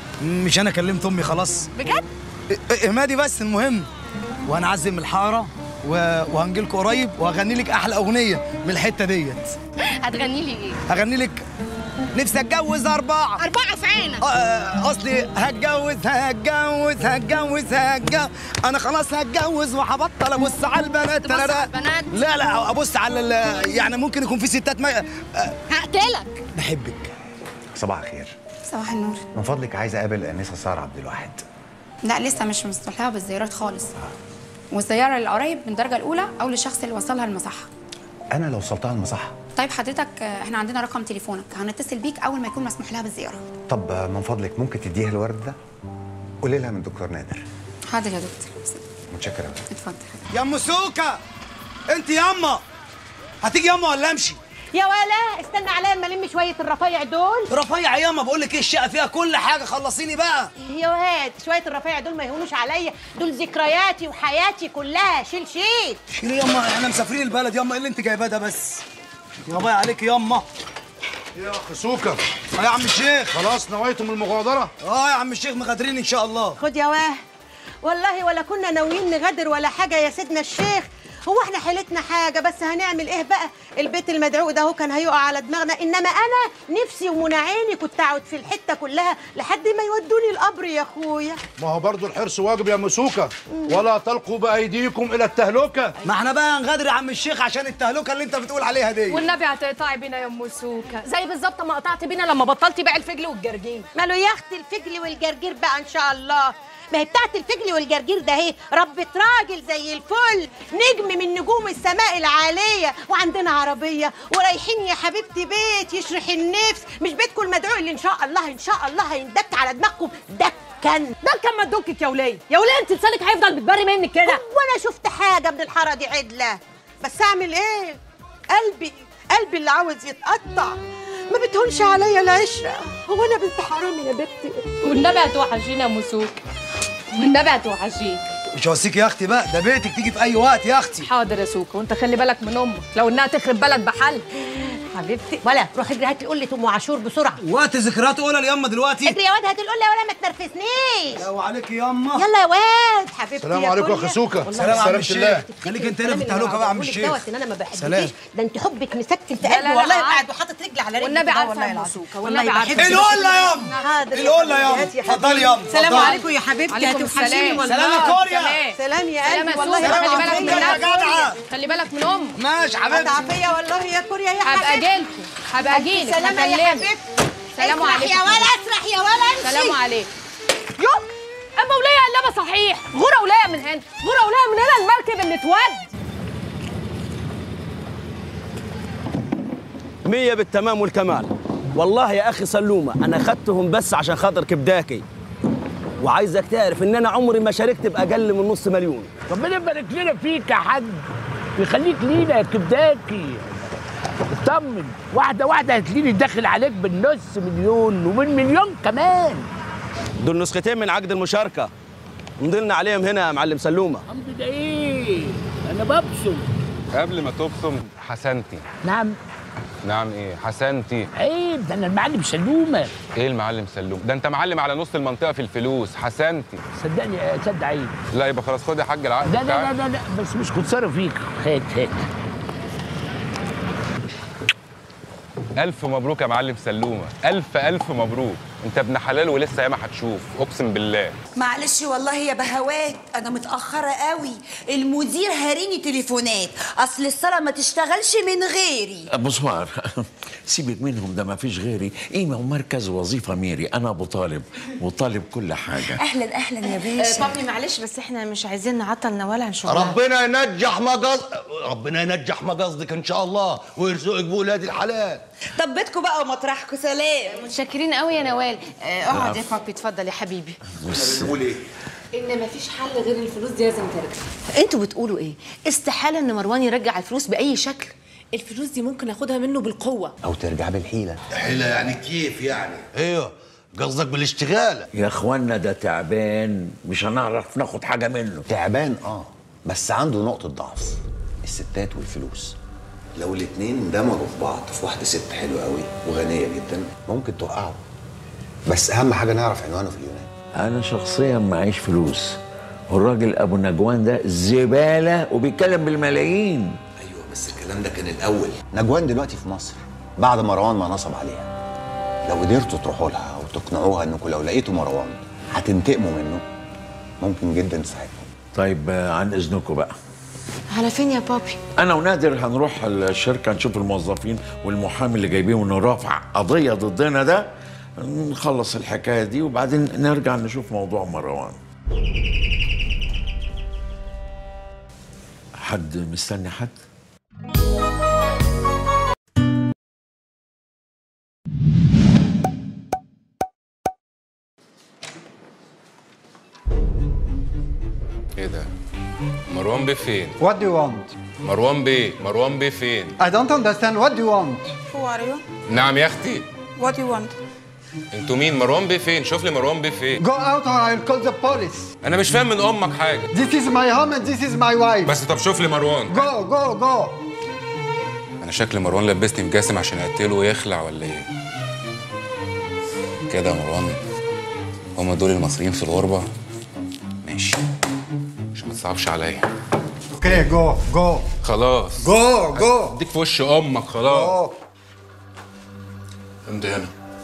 مش أنا كلمت أمي خلاص بجد اهمادي بس المهم وانا عازم الحاره و... وهنجيلكوا قريب وهغني لك احلى اغنيه من الحته ديت هتغني لي ايه هغني لك نفسي اتجوز اربعه اربعه في عينك آه، آه، اصلي هتجوز هتجوز هتجوز هتجوز انا خلاص هتجوز وهبطل ابص على البنات تبص على البنات؟ لا لا ابص على ال... يعني ممكن يكون في ستات ما... آه، هقتلك بحبك صباح الخير صباح النور من فضلك عايز اقابل الانسه ساره عبد الواحد لا لسه مش مصلحة بالزيارات خالص والزيارة للقرايب من الدرجة الأولى أو للشخص اللي وصلها المصحة انا لو وصلتها المصحه طيب حضرتك آه، احنا عندنا رقم تليفونك هنتصل بيك أول ما يكون مسموح لها بالزيارة طب آه، من فضلك ممكن تديها الورد ده قولي لها من دكتور نادر حاضر يا دكتور متشكر أوي. اتفضل يا ام سوكا انت ياما هتيجي ياما ولا امشي يا ولا استنى عليا اما الم شويه الرفايع دول رفيع ياما بقول لك ايه الشقه فيها كل حاجه خلصيني بقى يا واد شويه الرفايع دول ما يهونوش عليا دول ذكرياتي وحياتي كلها شيل شيل شيلي ياما احنا مسافرين البلد ياما ايه اللي انت جايباه ده بس يا باي عليك ياما يا اخ سوكا اه يا عم الشيخ خلاص نويتم المغادره اه يا عم الشيخ مغادرين ان شاء الله خد يا واه والله ولا كنا ناويين نغادر ولا حاجه يا سيدنا الشيخ هو احنا حيلتنا حاجه بس هنعمل ايه بقى البيت المدعوق ده هو كان هيقع على دماغنا انما انا نفسي ومنى عيني كنت اقعد في الحته كلها لحد ما يودوني القبر يا اخويا ما هو برضه الحرص واجب يا مسوكة ولا تلقوا بأيديكم إلى التهلكة ما احنا بقى هنغادر يا عم الشيخ عشان التهلكه اللي انت بتقول عليها دي والنبي هتقطعي بينا يا ام سوكه زي بالظبط ما قطعت بينا لما بطلتي بيع الفجل والجرجير ماله يا اختي الفجل والجرجير بقى ان شاء الله ما هي بتاعت الفجل والجرجير ده اهي ربة راجل زي الفل نجم من نجوم السماء العالية وعندنا عربية ورايحين يا حبيبتي بيت يشرح النفس مش بيتكم المدعو اللي ان شاء الله ان شاء الله هيندك على دماغكم دكن دكن ما تدكك يا وليه يا وليه انت لسانك هيفضل بتبري منك كده وانا شفت حاجة من الحارة دي عدلة بس اعمل ايه قلبي قلبي اللي عاوز يتقطع ما بتهونش عليا العشرة هو انا بنت حرام يا بنتي والنبي هتوحشينا يا ام سوكه والنبي هتوحشيك مش هوصيك يا اختي بقى ده بيتك تيجي في اي وقت يا اختي حاضر يا سوكه وانت خلي بالك من امك لو انها تخرب بلد بحل حبيبتي ولا روح اجري هات القلة ام عاشور بسرعة وقت ذكريات اولى ياما دلوقتي اجري يا واد هات القلة ولا ما تنرفزنيش لو عليك ياما يلا يا واد حبيبتي السلام يا عليكم يا كوريا. أخي سوكا. والله سلام يا عم سلامة الشيخ الله. خليك انت هنا في التهلكه بقى يا عم الشيخ دوت ان انا ما سلام. بحبكيش ده انت حبك مسكت في لا، لا، قلبي لا، والله عارفة. قاعد وحاطط رجلي على رجلي والنبي كده عارفة والله يا العظيم. مسوكة، والله والنبي عارفة. بحبك. القلة ياما حاضر يا القلة ياما حبيبتي، يا اتفضلي حبيبتي. ياما سلام اتفضلي. عليكم يا حبيبتي عليكم هتوحشيني السلام والله سلام يا كوريا. سلام يا سلام قلبي يا والله سوكة، يا خلي بالك من يا نفسك جدعة. خلي بالك من امك ماشي حبيبتي عافية والله يا كوريا يا هبقى حبيبتي اجيلكم هبقى اجيلك سلامة يا هكلمك. حبيبتي سلام اسرح عليكم يا ولا اسرح يا ولا امشي سلام عليكم يوم اما وليه قلبه صحيح غورة وليه من هنا غورة وليه من هنا المركب اللي اتود مية بالتمام والكمال والله يا اخي سلومه انا خدتهم بس عشان خاطر كبداكي وعايزك تعرف ان انا عمري ما شاركت باقل من نص مليون ربنا يبارك لنا فيك يا حاج ويخليك لينا يا كبداكي اطمن واحده واحده هتلاقيني داخل عليك بالنص مليون ومن مليون كمان دول نسختين من عقد المشاركه مضلنا عليهم هنا يا معلم سلومه الحمد لله ايه انا ببصم قبل ما تبصم حسنتي نعم نعم ايه حسنتي عيب ده انا المعلم سلومه ايه المعلم سلوم ده انت معلم على نص المنطقه في الفلوس حسنتي صدقني صدق عيب لا يبقى خلاص خد يا حاج العقد لا لا بتاعك. لا لا, لا بس مش خساره فيك هات هات الف مبروك يا معلم سلومه الف الف مبروك انت ابن حلال ولسه ياما هتشوف اقسم بالله معلش والله يا بهوات انا متاخره قوي المدير هاريني تليفونات اصل الصلاه ما تشتغلش من غيري بصوار سيبك منهم ده ما فيش غيري قيمة ومركز وظيفة ميري أنا أبو طالب وطالب كل حاجة اهلا اهلا يا آه، باشا بابي معلش بس احنا مش عايزين نعطل نوال عن شغلها ربنا ينجح ما قصد ربنا ينجح ما قصدك ان شاء الله ويرزقك بولاد الحلال طب بيتكم بقى ومطرحكم سلام متشكرين قوي يا نوال آه، اقعد يا بابي اتفضل يا حبيبي بنقول ايه ان مفيش حل غير الفلوس دي لازم ترجع انتوا بتقولوا ايه استحاله ان مروان يرجع الفلوس باي شكل الفلوس دي ممكن اخدها منه بالقوه او ترجع بالحيله حيلة يعني كيف يعني ايوه قصدك بالاشتغال يا اخوانا ده تعبان مش هنعرف ناخد حاجة منه تعبان اه بس عنده نقطه ضعف الستات والفلوس لو الاتنين اندمجوا في بعض في واحده ست حلوه قوي وغنيه جدا ممكن توقعه بس اهم حاجه نعرف عنوانه في اليونان أنا شخصيا معيش فلوس والراجل أبو نجوان ده زبالة وبيتكلم بالملايين ايوه بس الكلام ده كان الاول نجوان دلوقتي في مصر بعد مروان ما نصب عليها لو قدرتوا تروحوا لها وتقنعوها انكم لو لقيتوا مروان هتنتقموا منه ممكن جدا تساعدكم طيب آه، عن إذنكم بقى على فين يا بابي أنا ونادر هنروح الشركة نشوف الموظفين والمحامي اللي جايبينه إنه رافع قضية ضدنا ده نخلص الحكاية دي وبعدين نرجع نشوف موضوع مروان حد مستني حد؟ ايه ده مروان بيه فين What do you want? مروان بيه مروان بيه فين I don't understand. What do you want? Who are you? نعم يا اختي What do you want? انتوا مين مروان بيه فين شوف لي مروان بيه فين Go out or I'll call the police. انا مش فاهم من امك حاجه This is my home and this is my wife. بس طب شوف لي مروان Go, go, go. انا شكل مروان لبسني في جاسم عشان اقتله ويخلع ولا ايه كده يا مروان هما دول المصريين في الغربه ماشي عشان ما تصعبش عليا Okay, go, go. خلاص Go, go. اديك في وش امك خلاص Go. امضي هنا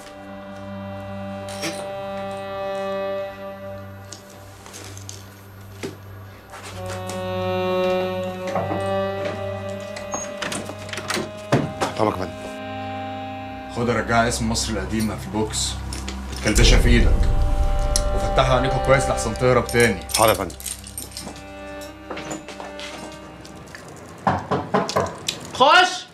طبعا كمان خد رجع اسم مصر القديمة في البوكس تكلبشها في ايدك وفتحها عينيكوا كويس لحسن تهرب تاني حاضر يا فندم خش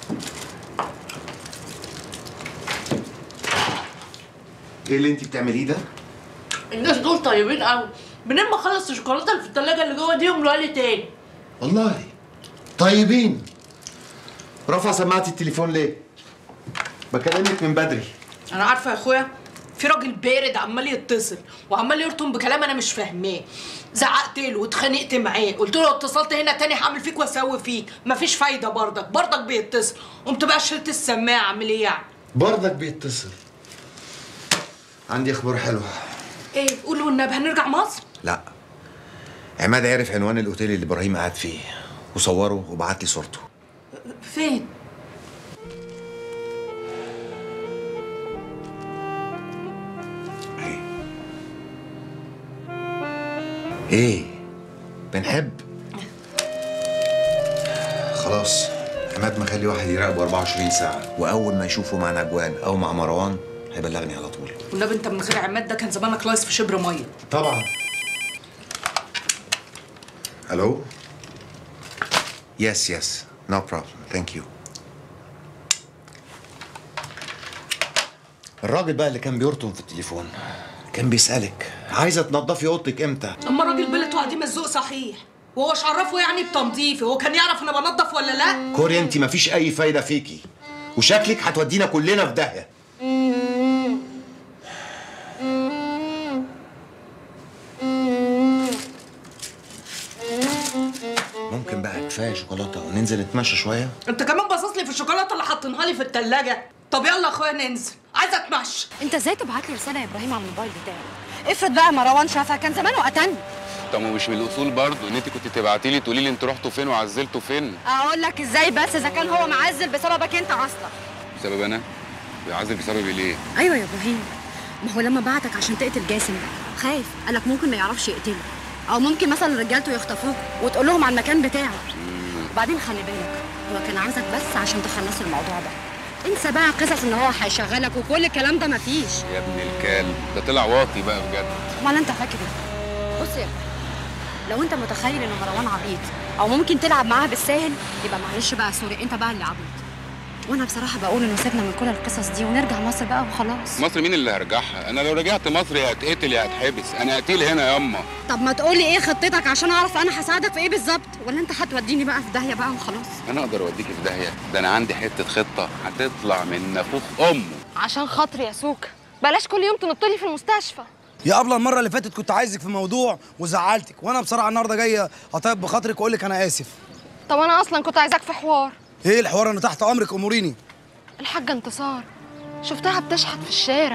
ايه اللي انت بتعمليه ده؟ الناس دول طيبين قوي منين ما اخلص الشوكولاته اللي في الثلاجه اللي جوه دي يملوها لي تاني والله طيبين رفع سماعة التليفون ليه؟ بكلمك من بدري انا عارفه يا اخويا في راجل بارد عمال يتصل وعمال يرطم بكلام انا مش فاهماه زعقت له واتخانقت معاه قلت له لو اتصلت هنا تاني هعمل فيك واسوي فيك مفيش فايده برضك برضك بيتصل قمت بقى شلت السماعه اعمل ايه يعني برضك بيتصل عندي اخبار حلوه ايه قول له والنبي هنرجع مصر لا عماد عرف عنوان الاوتيل اللي ابراهيم قاعد فيه وصوره وبعت لي صورته فين ايه بنحب خلاص عماد مخلي واحد يراقبه 24 ساعة وأول ما يشوفه مع نجوان أو مع مروان هيبلغني على طول والنبي انت من غير عماد ده كان زمانك لايص في شبر ميه طبعا الو يس يس نو بروبلم ثانك يو الراجل بقى اللي كان بيرطم في التليفون كان بيسألك عايزة تنضفي أوضتك إمتى؟ اما الراجل بلته عديم الذوق صحيح وهو مش عرفه يعني بتنظيفي هو كان يعرف انا بنضف ولا لا كوريا أنت مفيش أي فايدة فيكي وشكلك هتودينا كلنا في داهية ممكن بقى كفاية شوكولاتة وننزل نتمشى شوية؟ انت كمان باصص لي في الشوكولاته اللي حاطينها لي في التلاجة طب يلا يا اخويا ننزل عايزه اتمشى انت ازاي تبعت لي رساله يا ابراهيم على الموبايل بتاعي افرض بقى مروان شافها كان زمانه قتلني طب مش من الاصول برضه ان انت كنت تبعتي لي تقولي لي انتوا رحتوا فين وعزلتوا فين اقول لك ازاي بس اذا كان هو معزل بسببك انت اصلا بسبب انا بيعزل بسبب ليه ايوه يا ابراهيم ما هو لما بعتك عشان تقتل جاسم خايف قالك ممكن ما يعرفش يقتله او ممكن مثلا رجالته يخطفوك وتقول لهم على المكان بتاعه وبعدين خلي بالك هو كان عايزك بس عشان تخلص الموضوع ده انسى بقى قصص ان هو هيشغلك وكل الكلام ده مفيش يا ابن الكلب ده طلع واطي بقى بجد امال انت فاكر ايه بص يا لو انت متخيل ان مروان عبيط او ممكن تلعب معاها بالساهل يبقى معلش بقى سوري انت بقى اللي عبيط وانا بصراحه بقول انه سيبنا من كل القصص دي ونرجع مصر بقى وخلاص مصر مين اللي هرجعها انا لو رجعت مصر يا هتقتل يا هتحبس انا قتيل هنا ياما طب ما تقولي ايه خطتك عشان اعرف انا هساعدك في ايه بالظبط ولا انت هتوديني بقى في داهيه بقى وخلاص انا اقدر اوديكي في داهيه ده انا عندي حته خطه هتطلع من نافوخ امه عشان خاطري يا سوكا بلاش كل يوم تنطلي في المستشفى يا ابله المره اللي فاتت كنت عايزك في موضوع وزعلتك وانا بصراحه النهارده جايه اطيب بخاطرك واقول لك انا اسف طب انا اصلا كنت عايزاك في حوار ايه الحوار انا تحت امرك اموريني الحاجه انتصار شفتها بتشحت في الشارع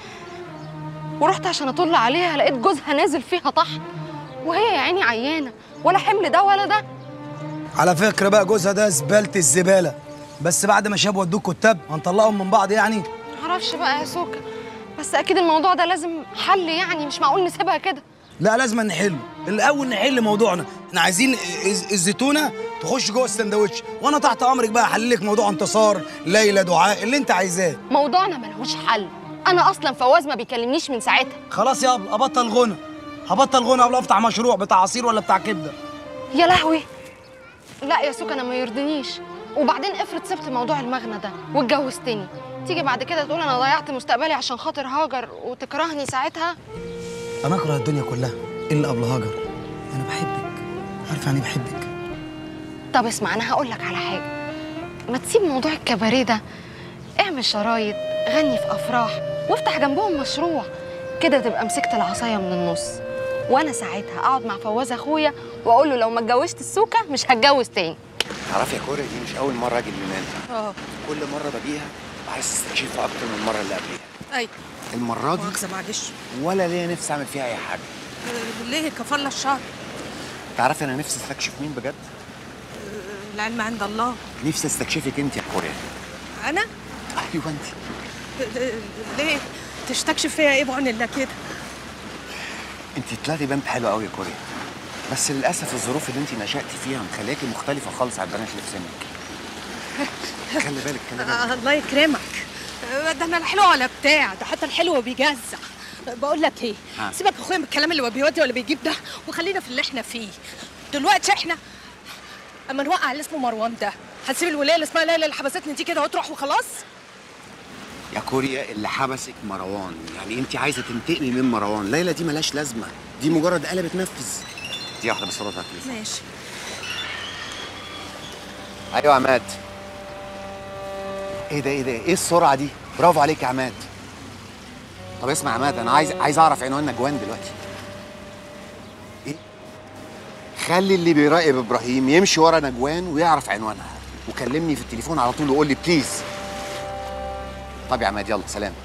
ورحت عشان اطل عليها لقيت جوزها نازل فيها طحن وهي يا عيني عيانه ولا حمل ده ولا ده على فكره بقى جوزها ده زباله الزباله بس بعد ما شاب ودوك كتاب هنطلقهم من بعض يعني معرفش بقى يا سوكا بس اكيد الموضوع ده لازم حل يعني مش معقول نسيبها كده لا لازم نحله الاول نحل موضوعنا احنا عايزين الز- الزيتونه تخش جوه السندوتش وانا تحت امرك بقى احل لك موضوع انتصار ليلى دعاء اللي انت عايزاه موضوعنا ملهوش حل انا اصلا فواز ما بيكلمنيش من ساعتها خلاص يا ابله ابطل غنى هبطل غنى قبل افتح مشروع بتاع عصير ولا بتاع كبده يا لهوي لا يا سوكا انا ما يرضينيش وبعدين افرض سبت موضوع المغنى ده واتجوزتني تيجي بعد كده تقول انا ضيعت مستقبلي عشان خاطر هاجر وتكرهني ساعتها انا اكره الدنيا كلها الا قبل هاجر انا بحبك عارفه يعني بحبك طب اسمع انا هقول لك على حاجه ما تسيب موضوع الكباريه ده اعمل شرايط غني في افراح وافتح جنبهم مشروع كده تبقى مسكت العصايه من النص وانا ساعتها اقعد مع فواز اخويا واقول له لو ما اتجوزت السوكه مش هتجوز تاني تعرفي يا كوريا دي مش اول مره اجي اليونان اه كل مره باجيها عايز استكشفها اكتر من المره اللي قبليها اي المره دي مؤاخذة معلش ولا ليا نفسي اعمل فيها اي حاجه آه، ليه كفر الشر تعرفي انا نفسي استكشف مين بجد العلم عند الله نفسي استكشفك انت يا كوريا انا ايوه انت آه، ليه تستكشف فيها ايه بعون الله كده انت طلعتي بنت حلوه قوي يا كوريا بس للاسف الظروف اللي انت نشأتي فيها مخلياكي مختلفه خالص عن البنات اللي في سنك خلي بالك خلي بالك آه، الله يكرمك آه، ده انا الحلو ولا بتاع ده حتى الحلو بيجزع بقول لك ايه ها. سيبك يا اخويا من الكلام اللي هو بيودي ولا بيجيب ده وخلينا في اللي احنا فيه دلوقتي احنا اما نوقع اللي اسمه مروان ده هنسيب الولايه اللي اسمها ليلى اللي حبستني دي كده وتروح وخلاص يا كوريا اللي حبسك مروان يعني انت عايزه تنتقمي من مروان ليلى دي ملهاش لازمه دي مجرد آلة بتنفذ دي واحده بس صوتها كده ماشي ايوه يا عماد ايه ده ايه ده ايه السرعه دي برافو عليك يا عماد طب اسمع يا عماد انا عايز عايز اعرف عنوان نجوان دلوقتي ايه خلي اللي بيراقب ابراهيم يمشي ورا نجوان ويعرف عنوانها وكلمني في التليفون على طول وقول لي بليز طب يا عماد يلا سلام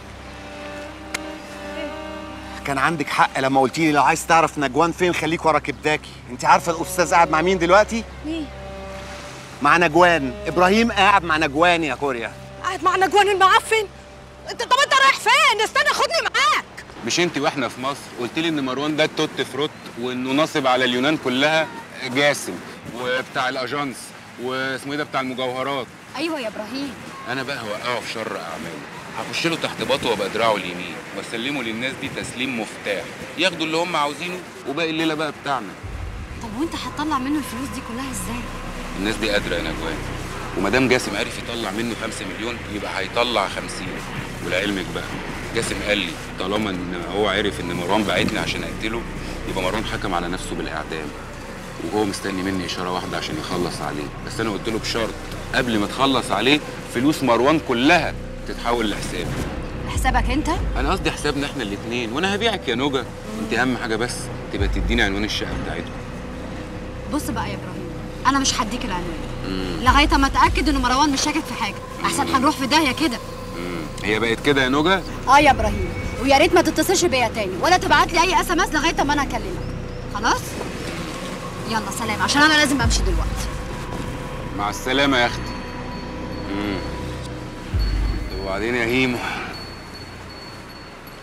كان عندك حق لما قلت لي لو عايز تعرف نجوان فين خليك ورا كبداكي انت عارفه الاستاذ قاعد مع مين دلوقتي مين مع نجوان ابراهيم قاعد مع نجوان يا كوريا قاعد مع نجوان المعفن انت طب انت رايح فين استنى خدني معاك مش انت واحنا في مصر قلت لي ان مروان ده التوت فروت وانه ناصب على اليونان كلها جاسم وبتاع الاجانس واسمه ايه ده بتاع المجوهرات ايوه يا ابراهيم انا بقى هوقعه في شر اعماله هخش له تحت باطه وابقى دراعه اليمين واسلمه للناس دي تسليم مفتاح ياخدوا اللي هم عاوزينه وباقي الليله بقى بتاعنا طب وانت هتطلع منه الفلوس دي كلها ازاي الناس دي قادره يا نجوان وما دام جاسم عرف يطلع منه 5 مليون يبقى هيطلع 50 ولعلمك بقى جاسم قال لي طالما ان هو عرف ان مروان بعتني عشان اقتله يبقى مروان حكم على نفسه بالاعدام وهو مستني مني اشاره واحده عشان يخلص عليه بس انا قلت له بشرط قبل ما تخلص عليه فلوس مروان كلها تتحول لحسابي حسابك انت انا قصدي حسابنا احنا الاثنين وانا هبيعك يا نوجا انت اهم حاجه بس تبقى تديني عنوان الشقه بتاعتكم بص بقى يا ابراهيم انا مش هديك العنوان لغايه ما اتاكد ان مروان مش شاكك في حاجه احسن هنروح في داهيه كده هي بقت كده يا نوجا اه يا ابراهيم ويا ريت ما تتصلش بيا تاني ولا تبعت لي اي اس ام اس لغايه ما انا اكلمك خلاص يلا سلام عشان انا لازم امشي دلوقتي مع السلامه يا اختي امم وبعدين يا هيمو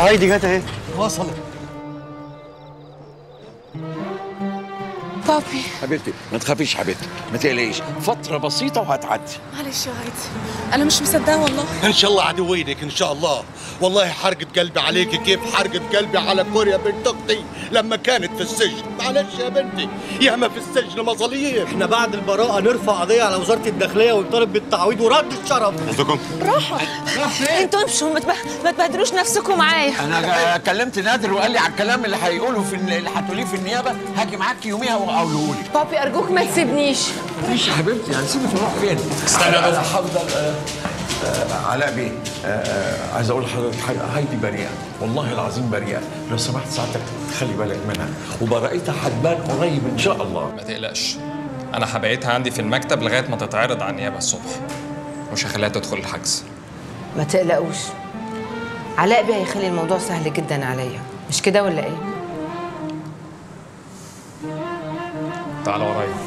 هايدي جت اهي وصلت بابي حبيبتي ما تخافيش حبيبتي ما تقلقيش فتره بسيطه وهتعدي معلش يا هايدي انا مش مصدقه والله ان شاء الله عدوينك ان شاء الله والله حرقة قلبي عليك كيف حرقة قلبي على كوريا بنت اختي لما كانت في السجن معلش يا بنتي ياما في السجن مظاليم احنا بعد البراءة نرفع قضية على وزارة الداخلية ونطالب بالتعويض ورد الشرف قصدكم راحة انتوا امشوا ما تبه- ما تبهدلوش نفسكم معايا انا كلمت نادر وقال لي على الكلام اللي هيقوله في اللي هتقوليه في النيابه هاجي معاك يوميها واقوله لك بابي ارجوك ما تسيبنيش ماشي يا حبيبتي هنسيبك نروح فين؟ استنى انا بس. هفضل آه، آه، علاء بيه آه، آه، عايز اقول لحضرتك حاجه هايدي بريئه والله العظيم بريئه لو سمحت ساعتك تخلي بالك منها وبراءتها هتبان قريب ان شاء الله ما تقلقش انا هبعتها عندي في المكتب لغايه ما تتعرض على النيابه الصبح مش هخليها تدخل الحجز ما تقلقوش علاء بيه هيخلي الموضوع سهل جدا عليا مش كده ولا ايه تعال ورايا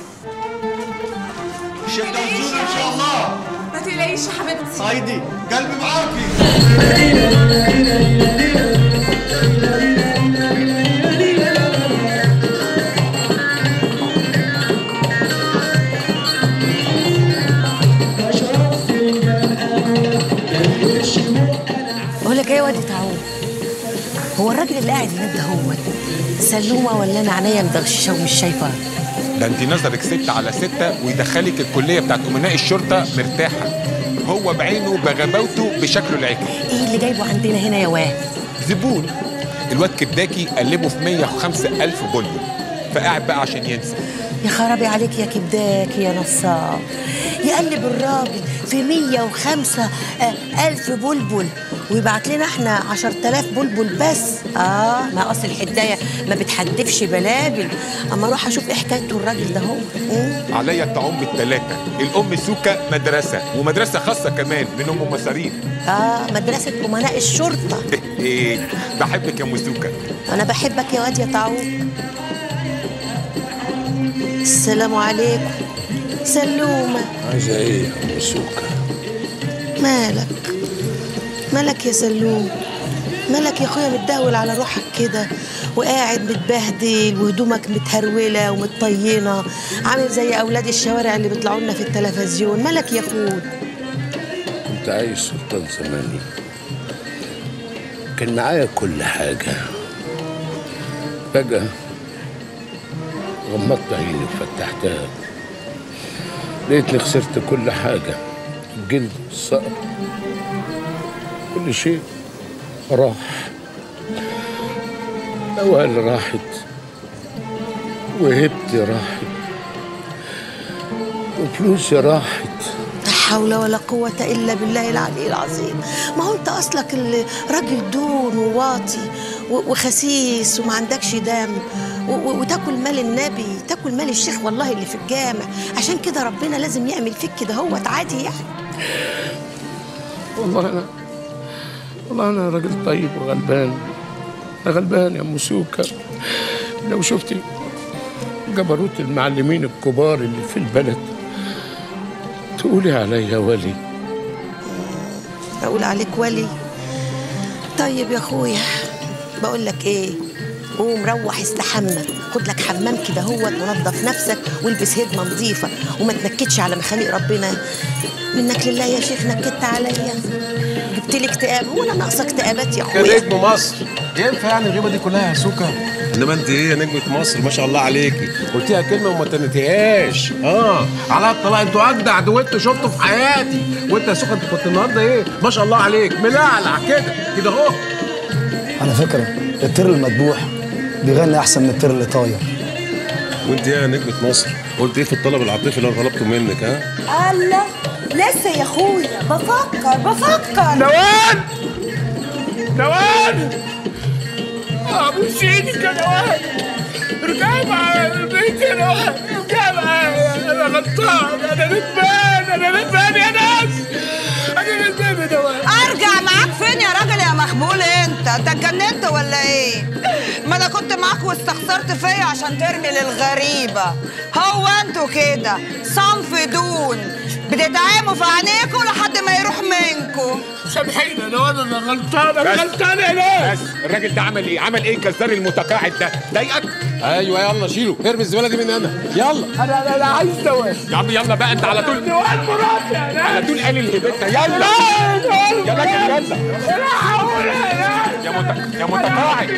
ان شاء الله ما تقلقيش يا حبيبتي هايدي قلبي معاكي بقول لك ايه يا واد تعود هو الراجل اللي قاعد هناك ده هو سلومه ولا انا عينيا مدغششه ومش شايفه ده انت نظرك ستة على ستة ويدخلك الكلية بتاعت أمناء الشرطة مرتاحة هو بعينه بغباوته بشكله العكري ايه اللي جايبه عندنا هنا يا واد زبون الواد كبداكي قلبه في 105 ألف بلبل فقاعد بقى عشان ينسى يا خرابي عليك يا كبداك يا نصاب يقلب الراجل في 105 آه، ألف بلبل ويبعت لنا احنا 10000 بلبل بس اه ما اصل الحدايه ما بتحدفش بلابل اما اروح اشوف ايه حكايته الراجل ده هو إيه؟ عليا الطعام بالتلاتة الأم سوكا مدرسة ومدرسة خاصة كمان من أم مصاريف اه مدرسه امناء الشرطه إيه بحبك يا أم سوكا انا بحبك يا واد يا طاعون السلام عليكم سلومه عايزه ايه يا ام سوكا مالك مالك يا سلوم مالك يا اخويا متداول على روحك كده وقاعد متبهدل وهدومك متهروله ومتطينه عامل زي اولاد الشوارع اللي بيطلعوا لنا في التلفزيون مالك يا اخويا كنت عايز سلطان زماني كان معايا كل حاجة فجأة غمضت عيني وفتحتها لقيتني خسرت كل حاجة الجلد الصقر كل شيء راح الأوائل راحت وهبتي راحت وفلوسي راحت لا حول ولا قوة إلا بالله العلي العظيم ما هو أنت أصلك اللي راجل دون وواطي و- وخسيس وما عندكش دم و- و- وتاكل مال النبي تاكل مال الشيخ والله اللي في الجامع عشان كده ربنا لازم يعمل فيك كده هو عادي يعني والله أنا والله أنا راجل طيب وغلبان أنا غلبان يا أم سوكا لو شفتي جبروت المعلمين الكبار اللي في البلد تقولي عليا ولي أقول عليك ولي طيب يا أخويا بقول لك إيه قوم روح استحمى خد لك حمام كده هوت ونظف نفسك والبس هدمه نظيفه وما تنكدش على مخاليق ربنا منك لله يا شيخ نكدت عليا جبت لي اكتئاب هو انا ناقصه اكتئابات يا اخويا نجم مصر ينفع يعني الغيبه دي كلها يا سوكا انما انت ايه يا نجمه مصر ما شاء الله عليكي قلتيها كلمه وما تنتهيهاش اه على الطلاق انتوا اجدع دويت شفته في حياتي وانت يا سوكا انت كنت النهارده ايه ما شاء الله عليك ملعلع كده كده اهو على فكرة الطير المذبوح بيغني أحسن من الطير اللي طاير وانت ايه يا نجمه مصر قلت ايه في الطلب العاطفي اللي انا طلبته منك ها الله لسه يا اخويا بفكر بفكر نوال نوال ابوس ايدك يا نوال ارجعي معايا البيت يا نوال ارجعي معايا انا غلطان انا ندمان انا ندمان يا ناس انا ندمان يا نوال ارجع معاك فين يا راجل يا مخبول انت انت اتجننت ولا ايه ما انا كنت معاك واستخسرت فيا عشان ترمي للغريبه هو انتوا كده صنف دون بتتعاموا في عينيكوا لحد ما يروح منكم سامحيني انا وانا اللي غلطان انا بس. غلطان يا ناس بس الراجل ده عمل ايه؟ عمل ايه الجزار المتقاعد ده؟ ضايقك؟ ايوه يلا شيله ارمي الزباله دي من هنا يلا انا انا, أنا عايز دوام يا عم يلا بقى انت على طول دوام مراتي يا ناس على طول قال الهبتنا يلا يا راجل يلا يا مت... يا متقاعد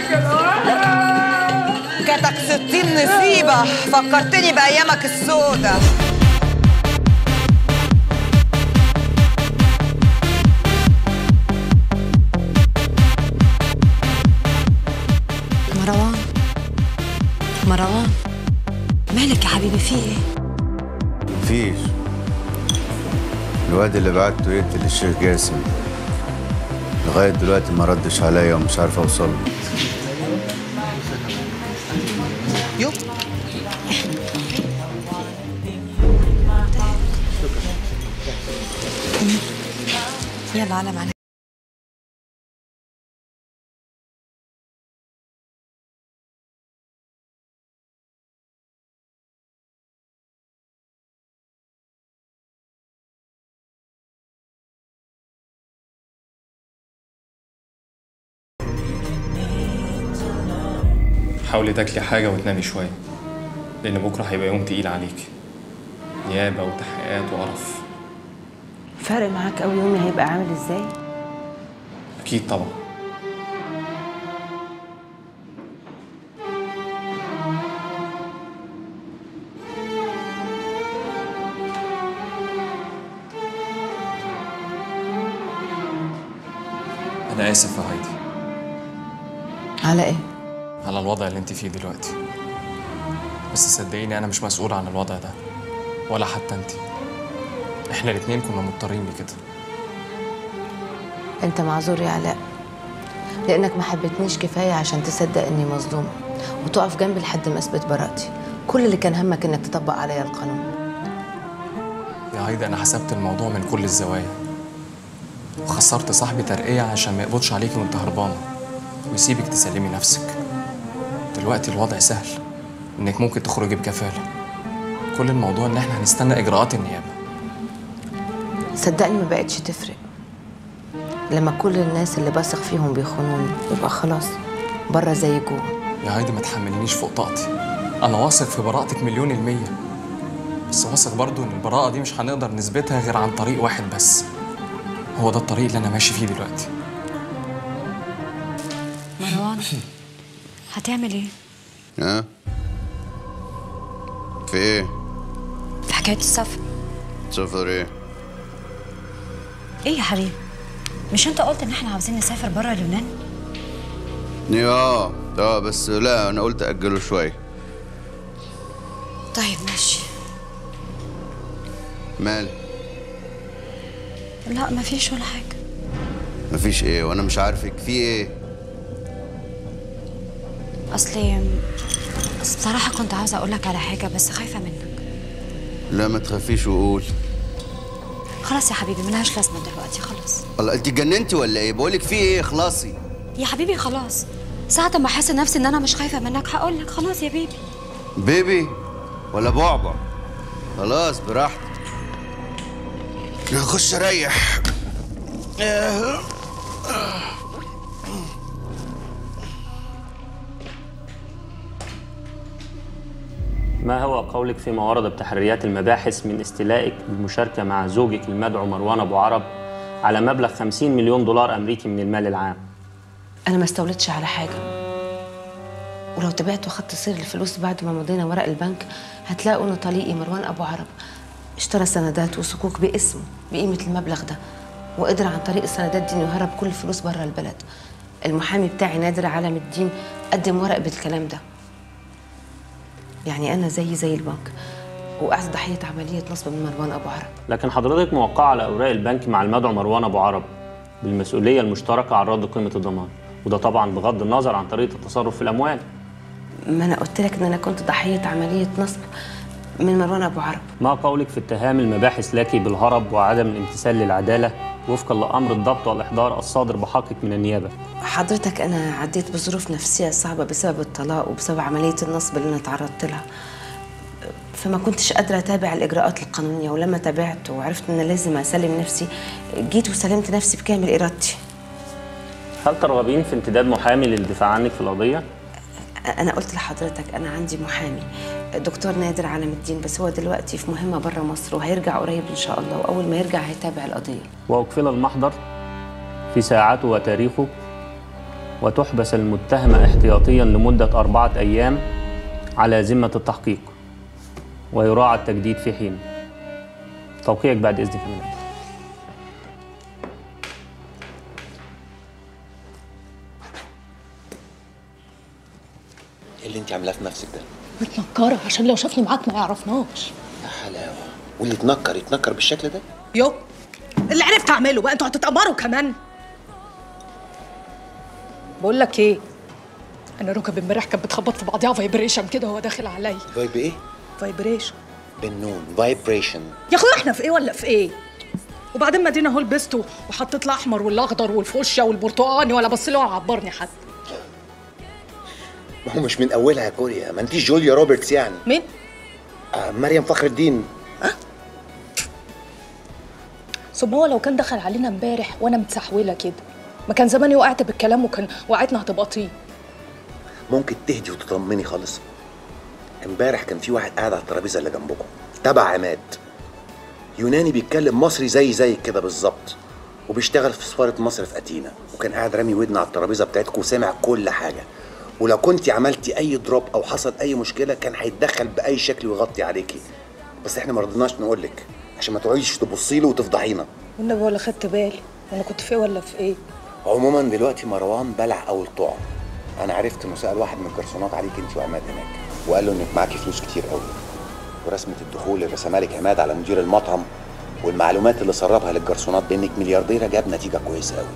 كتك ستين نصيبة فكرتني بأيامك السودة مروان مروان مالك يا حبيبي في ايه؟ مفيش الواد اللي بعته يقتل الشيخ جاسم لغاية دلوقتي ما ردش عليا ومش عارف اوصل له يو يلا على معلش حاولي تاكلي حاجة وتنامي شوية لأن بكرة هيبقى يوم تقيل عليكي نيابة وتحقيقات وقرف فارق معاك قوي يومي هيبقى عامل ازاي أكيد طبعا أنا آسف يا هايدي على ايه على الوضع اللي انت فيه دلوقتي بس صدقيني انا مش مسؤول عن الوضع ده ولا حتى انت احنا الاتنين كنا مضطرين لكده انت معذور يا علاء لانك ما حبيتنيش كفايه عشان تصدق اني مظلومه وتقف جنبي لحد ما اثبت براءتي كل اللي كان همك انك تطبق عليا القانون يا هايدي انا حسبت الموضوع من كل الزوايا وخسرت صاحبي ترقية عشان ما يقبضش عليكي وانت هربانة ويسيبك تسلمي نفسك دلوقتي الوضع سهل انك ممكن تخرجي بكفالة كل الموضوع ان احنا هنستنى اجراءات النيابة صدقني ما بقتش تفرق لما كل الناس اللي بثق فيهم بيخونوني يبقى خلاص بره زي جوه يا هايدي ما تحملنيش فوق طاقتي انا واثق في براءتك مليون المية بس واثق برضو ان البراءة دي مش هنقدر نثبتها غير عن طريق واحد بس هو ده الطريق اللي انا ماشي فيه دلوقتي مروان هتعمل ايه؟ ها في ايه في حكاية السفر سفر ايه ايه يا حبيبي؟ مش انت قلت ان احنا عاوزين نسافر بره اليونان؟ اه اه بس لا انا قلت اجله شويه طيب ماشي مال لا مفيش ولا حاجة مفيش ايه وانا مش عارفك في ايه اصلي أصل بصراحة كنت عاوزة اقول لك على حاجة بس خايفة منك لا ما تخافيش وقول خلاص يا حبيبي ملهاش لازمة دلوقتي خلاص الله انت اتجننتي ولا ايه بقولك في ايه اخلصي يا حبيبي خلاص ساعة ما احس نفسي ان انا مش خايفة منك هقول لك خلاص يا بيبي بيبي ولا بعبع خلاص براحتك نخش اريح ما هو قولك فيما ورد بتحريات المباحث من استيلائك بالمشاركة مع زوجك المدعو مروان أبو عرب على مبلغ 50 مليون دولار أمريكي من المال العام انا ما استولتش على حاجه ولو تابعتوا خط سير الفلوس بعد ما مضينا ورق البنك هتلاقوا ان طليقي مروان ابو عرب اشترى سندات وصكوك باسمه بقيمه المبلغ ده وقدر عن طريق السندات دي انه يهرب كل الفلوس بره البلد المحامي بتاعي نادر علم الدين قدم ورق بالكلام ده يعني انا زي زي البنك وقعت ضحيه عمليه نصب من مروان ابو عرب لكن حضرتك موقعة على أوراق البنك مع المدعو مروان أبو عرب بالمسؤولية المشتركة عن رد قيمة الضمان وده طبعا بغض النظر عن طريقة التصرف في الأموال ما انا قلت لك ان انا كنت ضحيه عمليه نصب من مروان ابو عرب ما قولك في اتهام المباحث لك بالهرب وعدم الامتثال للعدالة وفقا لأمر الضبط والإحضار الصادر بحقك من النيابة حضرتك انا عديت بظروف نفسيه صعبه بسبب الطلاق وبسبب عمليه النصب اللي انا تعرضت لها فما كنتش قادره اتابع الاجراءات القانونيه ولما تابعت وعرفت ان لازم اسلم نفسي جيت وسلمت نفسي بكامل ارادتي هل ترغبين في انتداب محامي للدفاع عنك في القضية؟ انا قلت لحضرتك انا عندي محامي دكتور نادر علم الدين بس هو دلوقتي في مهمه بره مصر وهيرجع قريب ان شاء الله واول ما يرجع هيتابع القضيه وأقفل المحضر في ساعته وتاريخه وتحبس المتهمة احتياطيا لمدة أربعة أيام على ذمة التحقيق ويراعى التجديد في حين توقيعك بعد إذنك يا مدام. ايه اللي انت عاملاه في نفسك ده؟ متنكرة عشان لو شافني معاك ما يعرفناش يا حلاوه واللي يتنكر يتنكر بالشكل ده؟ يو اللي عرفت اعمله بقى انتوا هتتأمروا كمان بقول لك ايه انا ركب امبارح كانت بتخبط في بعضيها فايبريشن كده وهو داخل عليا فايب ايه؟ فايبريشن بالنون فايبريشن يا اخويا احنا في ايه ولا في ايه وبعدين مدينه اهو لبسته وحطيت الاحمر والاخضر والفوشيا والبرتقاني ولا بص لي ولا عبرني حد ما هو مش من اولها يا كوريا ما انتيش جوليا روبرتس يعني مين؟ آه مريم فخر الدين ثم هو لو كان دخل علينا امبارح وانا متسحوله كده ما كان زماني وقعت بالكلام وكان وقعتنا هتبقى طين ممكن تهدي وتطمني خالص امبارح كان في واحد قاعد على الترابيزه اللي جنبكم تبع عماد يوناني بيتكلم مصري زي زيك كده بالظبط وبيشتغل في سفاره مصر في اتينا وكان قاعد رامي ودن على الترابيزه بتاعتكم وسمع كل حاجه ولو كنت عملتي اي دروب او حصل اي مشكله كان هيتدخل باي شكل ويغطي عليكي بس احنا ما رضيناش نقول لك عشان ما تقعديش تبصي له وتفضحينا والنبي ولا خدت بالي انا كنت في ايه ولا في ايه عموما دلوقتي مروان بلع اول طعم انا عرفت انه سال واحد من الجرسونات عليك انت وعماد هناك وقال له انك معاكي فلوس كتير قوي ورسمه الدخول اللي رسمها لك عماد على مدير المطعم والمعلومات اللي سربها للجرسونات بانك مليارديره جاب نتيجه كويسه قوي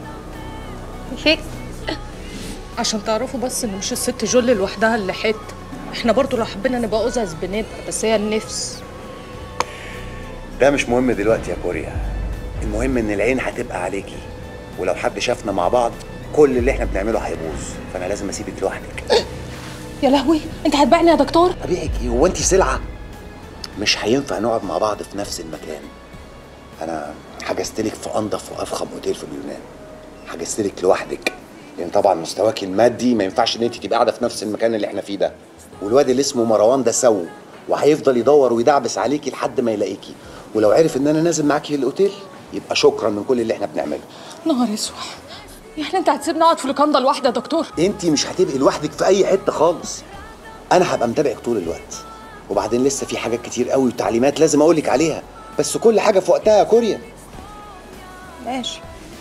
عشان تعرفوا بس ان مش الست جول لوحدها اللي حت احنا برضو لو حبينا نبقى أزز بنبقى بس هي النفس ده مش مهم دلوقتي يا كوريا المهم ان العين هتبقى عليكي ولو حد شافنا مع بعض كل اللي احنا بنعمله هيبوظ فانا لازم اسيبك لوحدك يا لهوي انت هتبيعني يا دكتور ابيعك ايه هو انت سلعه مش هينفع نقعد مع بعض في نفس المكان انا حجزت لك في انضف وافخم اوتيل في اليونان حجزت لك لوحدك لان طبعا مستواك المادي ما ينفعش ان انت تبقى قاعده في نفس المكان اللي احنا فيه ده والواد اللي اسمه مروان ده سو وهيفضل يدور ويدعبس عليكي لحد ما يلاقيكي ولو عرف ان انا نازل معاكي الاوتيل يبقى شكرا من كل اللي احنا بنعمله نهار اسود يعني انت هتسيبني اقعد في لوكاندا لوحدي يا دكتور انت مش هتبقي لوحدك في اي حته خالص انا هبقى متابعك طول الوقت وبعدين لسه في حاجات كتير قوي وتعليمات لازم اقولك عليها بس كل حاجه في وقتها يا كوريا ماشي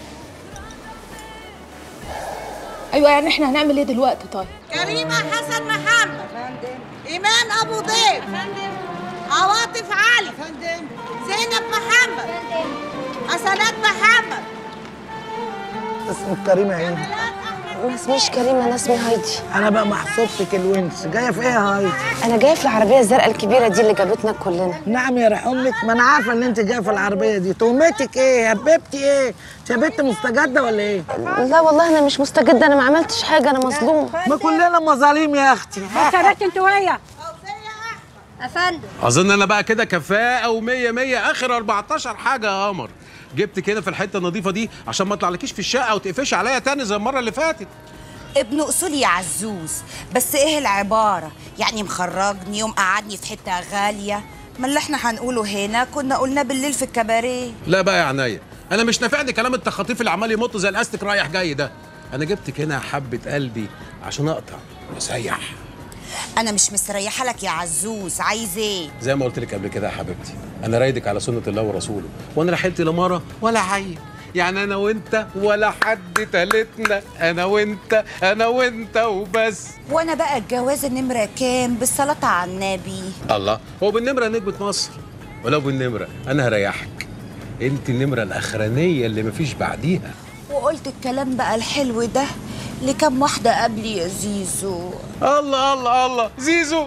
ايوه يعني احنا هنعمل ايه دلوقتي طيب كريمة حسن محمد إيمان أبو ضيف عواطف علي زينب محمد حسنات محمد اسمك كريمة ايه؟ ما اسميش كريمه انا اسمي هايدي أنا بقى محسوبتك الونس جاية في إيه يا هايدي؟ انا جايه في العربيه الزرقاء الكبيره دي اللي جابتنا كلنا نعم يا رح أمك ما أنا عارفة إن أنت جاية في العربية دي تهمتك إيه؟ هببتي إيه؟ شبت مستجدة ولا إيه؟ لا والله انا مش مستجده انا ما عملتش حاجه انا مظلومه ما كلنا مظاليم يا أختي سرقت انت وهي افندم اظن انا بقى كده كفاءه ومية مية اخر 14 حاجه يا قمر جبت كده في الحته النظيفه دي عشان ما اطلعلكيش في الشقه وتقفش عليا تاني زي المره اللي فاتت ابن اصول يا عزوز بس ايه العباره يعني مخرجني ومقعدني في حته غاليه ما اللي احنا هنقوله هنا كنا قلنا بالليل في الكباريه لا بقى يا عينيا انا مش نافعني كلام التخاطيف اللي عمال يمط زي الاستك رايح جاي ده انا جبتك هنا حبه قلبي عشان اقطع واسيح انا مش مستريحه لك يا عزوز عايز ايه زي ما قلت لك قبل كده يا حبيبتي انا رايدك على سنه الله ورسوله وانا لا حلت لا مره ولا عين يعني انا وانت ولا حد تالتنا انا وانت انا وانت وبس وانا بقى الجواز النمره كام بالصلاه على النبي الله هو بالنمره نجمه مصر ولو بالنمره انا هريحك انت النمره الاخرانيه اللي مفيش بعديها وقلت الكلام بقى الحلو ده لكم واحده قبلي يا زيزو الله الله الله زيزو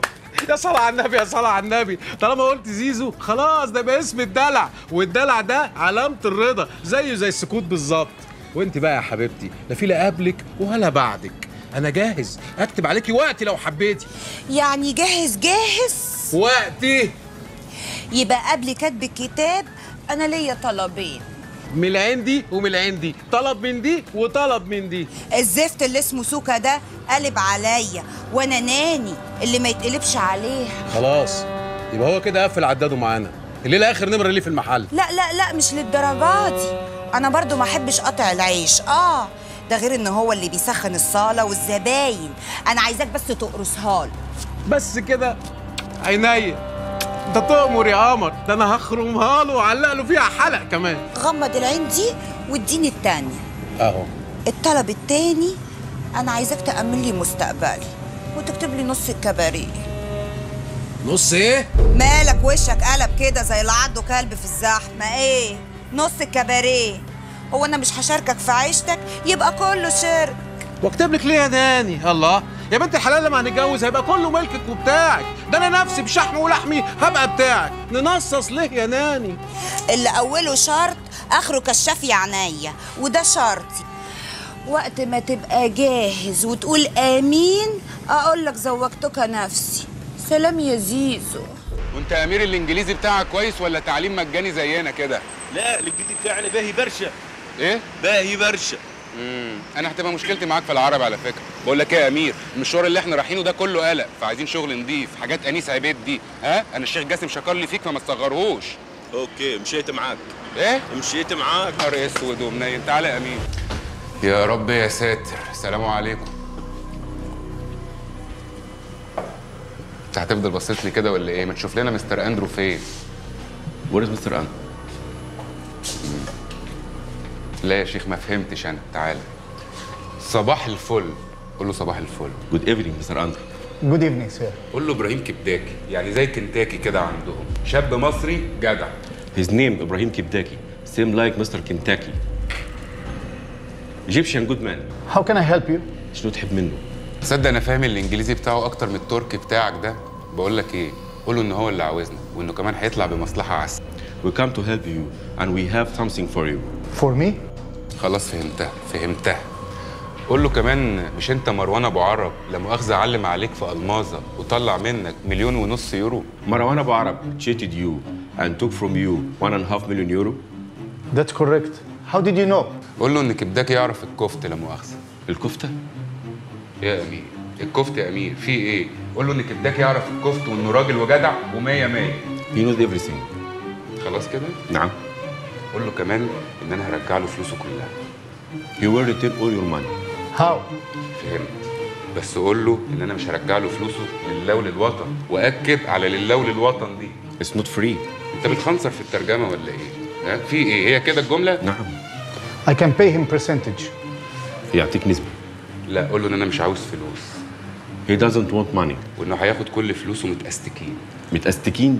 يا صلاة على النبي يا صلاة على النبي طالما قلت زيزو خلاص ده بقى اسم الدلع والدلع ده علامة الرضا زيه زي السكوت بالظبط وانت بقى يا حبيبتي لا في لا قبلك ولا بعدك انا جاهز اكتب عليكي وقتي لو حبيتي يعني جاهز جاهز وقتي يبقى قبل كتب الكتاب انا ليا طلبين من العين دي ومن العين دي طلب من دي وطلب من دي الزفت اللي اسمه سوكا ده قلب عليا وانا ناني اللي ما يتقلبش عليها خلاص يبقى هو كده قفل عداده معانا الليله اخر نمره ليه في المحل لا لا لا مش للدرجه دي انا برضو ما احبش قطع العيش اه ده غير ان هو اللي بيسخن الصاله والزباين انا عايزاك بس تقرصها له بس كده عينيا انت تؤمر يا قمر ده انا هخرمها له واعلق له فيها حلق كمان غمض العين دي واديني التانية اهو الطلب التاني انا عايزاك تأمن لي مستقبلي وتكتب لي نص الكباريه نص ايه مالك وشك قلب كده زي اللي عنده كلب في الزحمه ايه نص الكباريه هو انا مش هشاركك في عيشتك يبقى كله شرك واكتب لك ليه يا ناني الله يا بنت الحلال لما هنتجوز هيبقى كله ملكك وبتاعك ده انا نفسي بشحمي ولحمي هبقى بتاعك ننصص ليه يا ناني اللي اوله شرط اخره كشاف يا عينيا وده شرطي وقت ما تبقى جاهز وتقول امين اقول لك زوجتك نفسي سلام يا زيزو وانت يا امير الانجليزي بتاعك كويس ولا تعليم مجاني زينا كده لا الانجليزي بتاعنا باهي برشا ايه باهي برشا امم انا هتبقى مشكلتي معاك في العربي على فكره بقول لك ايه يا امير المشوار اللي احنا رايحينه ده كله قلق فعايزين شغل نضيف حاجات انيس عبيد دي ها انا الشيخ جاسم شكر لي فيك فما تصغرهوش اوكي مشيت معاك ايه مشيت معاك نهار اسود ومنيل تعالى يا امين يا رب يا ساتر سلام عليكم انت هتفضل باصص لي كده ولا ايه ما تشوف لنا مستر اندرو فين وير مستر اندرو لا يا شيخ ما فهمتش انا تعالى صباح الفل قول له صباح الفل جود ايفنينج مستر اندرو جود ايفنينج سير قول له ابراهيم كبداكي يعني زي كنتاكي كده عندهم شاب مصري جدع His name Ibrahim Kibdaki, same like Mr. Kentucky. Egyptian good man. هاو كان اي هيلب يو شنو تحب منه؟ تصدق انا فاهم الانجليزي بتاعه اكتر من التركي بتاعك ده بقول لك ايه قول له ان هو اللي عاوزنا وانه كمان هيطلع بمصلحه عسل We come to help you and we have something for you. فور مي خلاص فهمتها فهمتها قول له كمان مش انت مروان ابو عرب لا مؤاخذه علم عليك في الماظه وطلع منك مليون ونص يورو مروان ابو عرب cheated you and took from you one and a half million euro. ذاتس كوريكت هاو ديد يو نو قول له ان كبداك يعرف الكفته لا مؤاخذه الكفته؟ يا امير الكفته يا امير في ايه قول له ان كبداك يعرف الكفته وانه راجل وجدع ومية مية He knows everything. خلاص كده نعم. قول له كمان ان انا هرجع له فلوسه كلها He will return all your money. هاو فهمت بس قول له ان انا مش هرجع له فلوسه لله وللوطن واكد على لله وللوطن دي It's not free. انت بتخنصر في الترجمه ولا ايه ها في ايه هي كده الجمله نعم I can pay him percentage يعطيك نسبة. لا قول له ان انا مش عاوز فلوس He doesn't want money. وانه هياخد كل فلوسه متأستكين متأستكين؟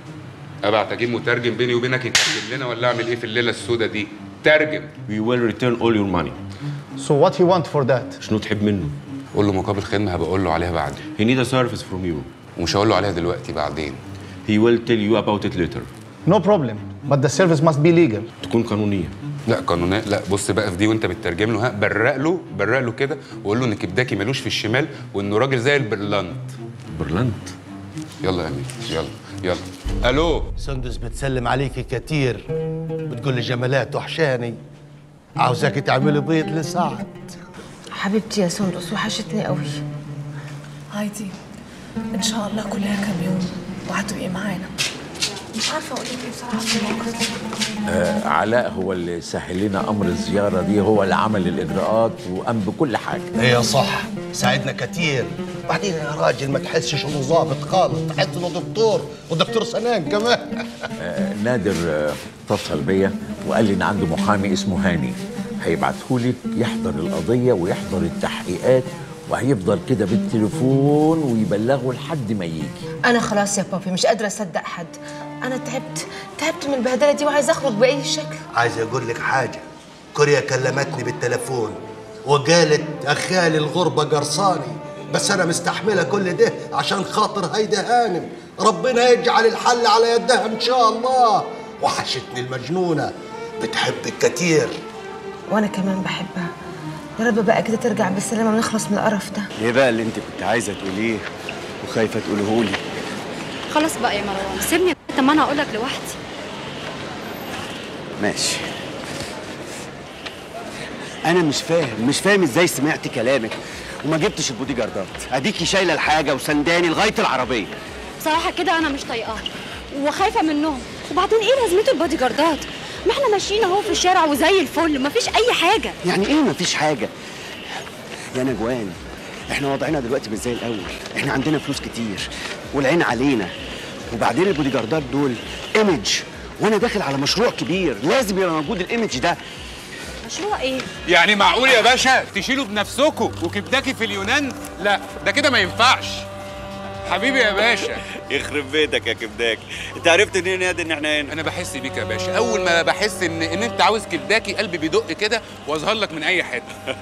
ابعت اجيب مترجم بيني وبينك يترجم لنا ولا اعمل ايه في الليله السوداء دي ترجم We will return all your money. So what he want for that شنو تحب منه؟ قول له مقابل خدمه هبقى اقول له عليها بعدين He need a service from you. ومش هقول له عليها دلوقتي بعدين He will tell you about it later. No problem but the service must be legal تكون قانونية. لا قانونية لا بص بقى في دي وانت بتترجم له ها برق له برق له كده وقول له ان كبداكي ملوش في الشمال وانه راجل زي البرلنت برلنت يلا يا امير يلا يلا الو سندس بتسلم عليكي كتير بتقول لي جمالات وحشاني عاوزاكي تعملي بيض لسعد حبيبتي يا سندس وحشتني قوي هايدي ان شاء الله كلها كم يوم وهتبقي معانا مش عارفه اقول لك ايه بصراحه في الموقف ده آه علاء هو اللي سهل لنا امر الزياره دي هو اللي عمل الاجراءات وقام بكل حاجه ايه صح ساعدنا كتير بعدين يا راجل ما تحسش انه ظابط خالص تحس انه دكتور ودكتور سنان كمان آه نادر آه اتصل بيا وقال لي ان عنده محامي اسمه هاني هيبعتهولك يحضر القضيه ويحضر التحقيقات وهيفضل كده بالتليفون ويبلغه لحد ما يجي انا خلاص يا بابي مش قادره اصدق حد انا تعبت تعبت من البهدله دي وعايزه اخرج باي شكل عايز اقول لك حاجه كوريا كلمتني بالتليفون وقالت اخالي الغربه قرصاني بس انا مستحمله كل ده عشان خاطر هيدا هانم ربنا يجعل الحل على يدها ان شاء الله وحشتني المجنونه بتحبك كتير وانا كمان بحبها يا رب بقى كده ترجع بالسلامه ونخلص من القرف ده ايه بقى اللي انت كنت عايزه تقوليه وخايفه تقوله لي خلاص بقى يا مروان سيبني طب ما انا هقول لك لوحدي ماشي انا مش فاهم مش فاهم ازاي سمعت كلامك وما جبتش البودي جاردات اديكي شايله الحاجه وسنداني لغايه العربيه بصراحه كده انا مش طايقاها وخايفه منهم وبعدين ايه لازمته البادي جاردات ما احنا ماشيين اهو في الشارع وزي الفل مفيش اي حاجه يعني ايه مفيش حاجه يا نجوان احنا وضعنا دلوقتي مش زي الاول احنا عندنا فلوس كتير والعين علينا وبعدين البودي جاردات دول ايمج وانا داخل على مشروع كبير لازم يبقى موجود الايمج ده مشروع ايه يعني معقول يا باشا تشيلوا بنفسكم وكبداكي في اليونان لا ده كده ما ينفعش حبيبي يا باشا يخرب بيتك يا كبداك انت عرفت منين يا دي ان احنا هنا انا بحس بيك يا باشا اول ما بحس ان ان انت عاوز كبداكي قلبي بيدق كده واظهر لك من اي حته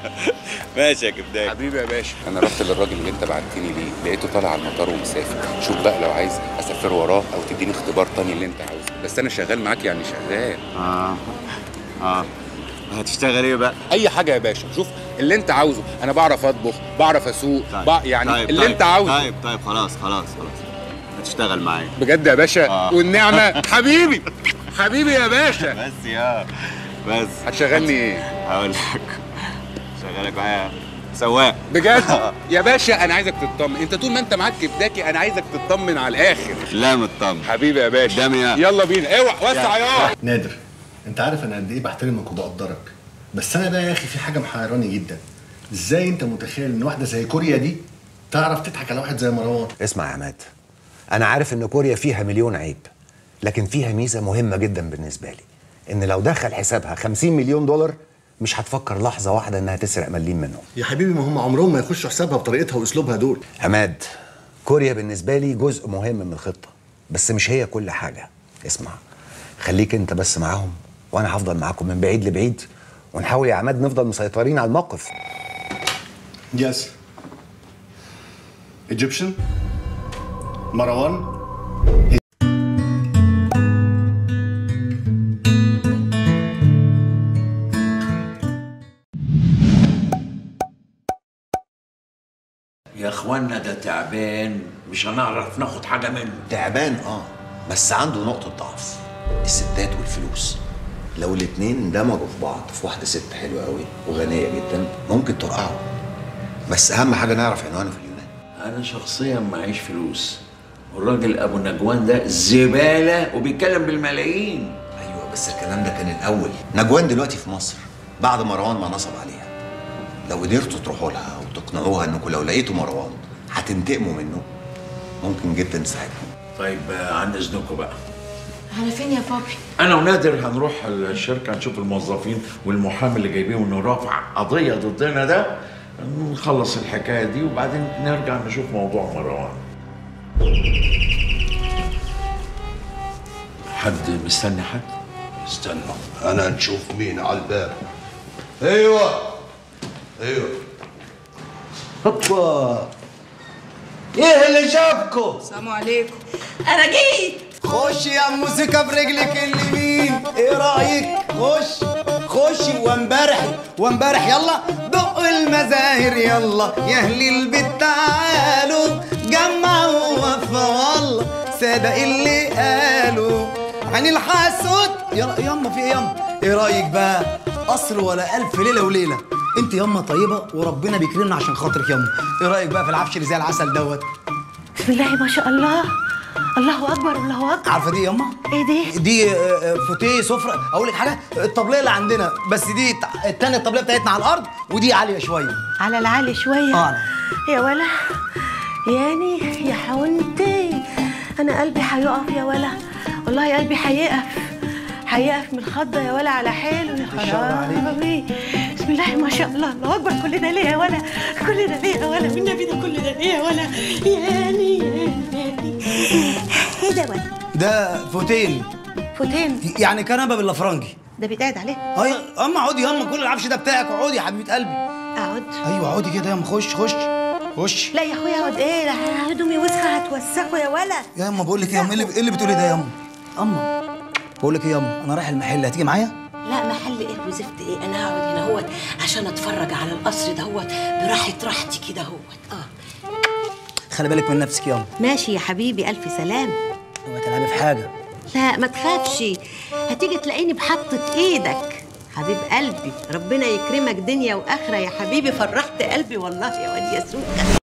ماشي يا كبداك حبيبي يا باشا انا رحت للراجل اللي انت بعتني ليه لقيته طالع على المطار ومسافر شوف بقى لو عايز اسافر وراه او تديني اختبار تاني اللي انت عاوزه بس انا شغال معاك يعني شغال اه اه هتشتغل ايه بقى اي حاجه يا باشا شوف اللي انت عاوزه انا بعرف اطبخ بعرف اسوق طيب. بع... يعني طيب اللي طيب انت عاوزه طيب طيب خلاص خلاص خلاص هتشتغل معايا بجد يا باشا آه. والنعمه حبيبي حبيبي يا باشا بس يا بس هتشغلني ايه هقول لك شغالك معايا سواق بجد يا باشا انا عايزك تطمن انت طول ما انت معاك كبداكي انا عايزك تطمن على الاخر لا مطمن حبيبي يا باشا قدامي يا يلا بينا اوعى وسع يا نادر انت عارف انا قد ايه بحترمك وبقدرك بس انا بقى يا اخي في حاجه محيراني جدا ازاي انت متخيل ان واحده زي كوريا دي تعرف تضحك على واحد زي مروان اسمع يا عماد انا عارف ان كوريا فيها مليون عيب لكن فيها ميزه مهمه جدا بالنسبه لي ان لو دخل حسابها 50 مليون دولار مش هتفكر لحظه واحده انها تسرق مليم منهم يا حبيبي ما هم عمرهم ما يخشوا حسابها بطريقتها واسلوبها دول عماد كوريا بالنسبه لي جزء مهم من الخطه بس مش هي كل حاجه اسمع خليك انت بس معاهم وانا هفضل معاكم من بعيد لبعيد ونحاول يا عماد نفضل مسيطرين على الموقف يس ايجيبشن مروان يا اخوانا ده تعبان مش هنعرف ناخد حاجه منه تعبان اه بس عنده نقطة ضعف الستات والفلوس لو الاتنين اندمجوا في بعض في واحدة ست حلوة قوي وغنية جدا ممكن ترقعوا بس أهم حاجة نعرف عنوانه في اليونان انا شخصيا معيش فلوس والراجل ابو نجوان ده زباله وبيتكلم بالملايين أيوة بس الكلام ده كان الأول نجوان دلوقتي في مصر بعد مروان ما نصب عليها لو قدرتوا تروحوا لها وتقنعوها انكم لو لقيتوا مروان هتنتقموا منه ممكن جدا تساعدكم طيب آه، عن اذنكم بقى على فين يا بابي انا ونادر هنروح الشركه نشوف الموظفين والمحامي اللي جايبينه انه رافع قضيه ضدنا ده نخلص الحكايه دي وبعدين نرجع نشوف موضوع مروان حد مستني حد استنى انا نشوف مين على الباب ايوه ايوه هوبا ايه اللي جابكم السلام عليكم انا جيت خشي يا موسيقى برجلك اليمين ايه رايك خش خشي وامبارح وامبارح يلا دق المزاهر يلا يا اهل البيت تعالوا جمعوا وفا والله صدق اللي قالوا عن الحسود يلا ياما في ايه ياما ايه رايك بقى قصر ولا الف ليله وليله انت ياما طيبه وربنا بيكرمنا عشان خاطرك ياما ايه رايك بقى في العفش اللي زي العسل دوت بسم الله ما شاء الله الله اكبر الله اكبر عارفه دي ياما ايه دي دي آه، آه، فوتيه سفره اقول لك حاجه الطبليه اللي عندنا بس دي تع- التانية الطبليه بتاعتنا على الارض ودي عاليه شويه على العالي شويه اه يا ولا ياني يا حونتي انا قلبي هيقف يا ولا والله قلبي هيقف هيقف من الخضه يا ولا على حيله يا خرابي بسم الله ما شاء الله الله اكبر كل ده ليه يا ولا كل ده ليه يا ولا والنبي ده كل ده ليه يا ولا ياني ياني ايه ده ولا ده فوتين فوتين يعني كنبه بالافرنجي ده بيتقعد عليه اه يا- اما اقعدي ياما كل العفش ده بتاعك اقعدي يا حبيبه قلبي اقعد ايوه اقعدي كده ياما خش خش خش لا يا اخويا اقعد ايه لا هدومي وسخه هتوسخوا يا ولا يا اما بقول لك ايه يا اما ايه اللي ايه اللي بتقولي ده يا اما اما بقول لك ايه يا اما انا رايح المحل هتيجي معايا لا محل ايه وزفت ايه انا هقعد هنا اهوت عشان اتفرج على القصر دهوت براحه راحتي كده اهوت اه خلي بالك من نفسك يا اما ماشي يا حبيبي الف سلام اوعي تلعبي في حاجه لا ما تخافش هتيجي تلاقيني بحطة ايدك حبيب قلبي ربنا يكرمك دنيا واخره يا حبيبي فرحت قلبي والله يا واد يا سوكا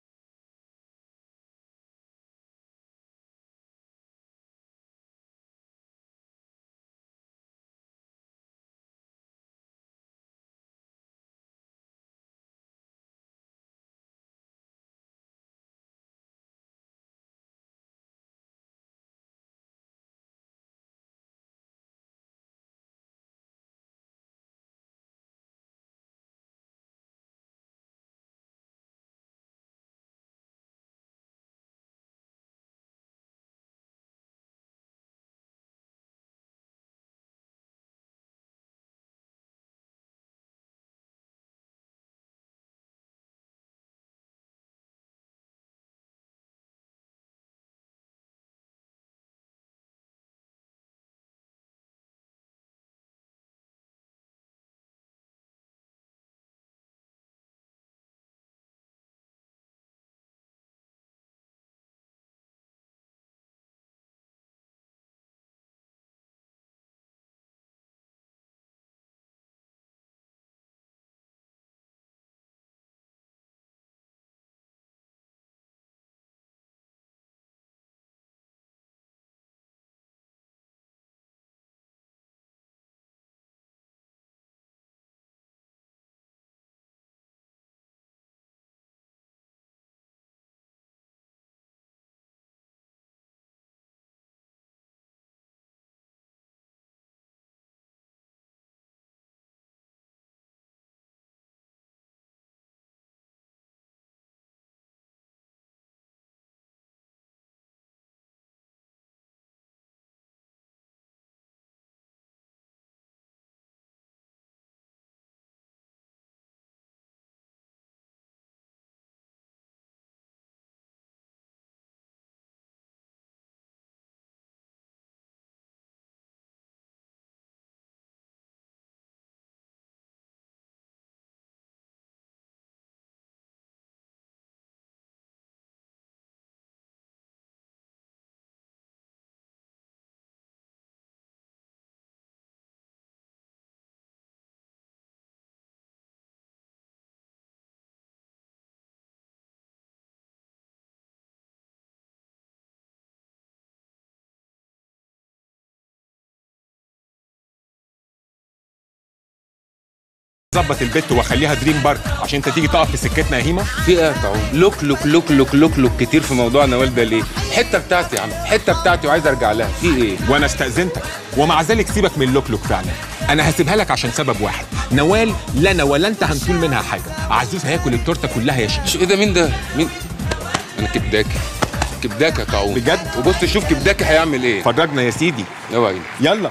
ظبط البت واخليها دريم بارك عشان انت تيجي تقف في سكتنا يا هيما في ايه يا طاعون لوك لوك لوك لوك لوك لوك كتير في موضوع نوال ده ليه الحته بتاعتي يا عم الحته بتاعتي وعايز ارجع لها في ايه وانا استاذنتك ومع ذلك سيبك من اللوك لوك فعلا انا هسيبها لك عشان سبب واحد نوال لا انا ولا انت هنطول منها حاجه عزوز هياكل التورته كلها يا شيخ ايه ده مين ده مين انا كبداكي كبداكي يا طاعون بجد وبص شوف كبداكي هيعمل ايه فرجنا يا سيدي اوعي يلا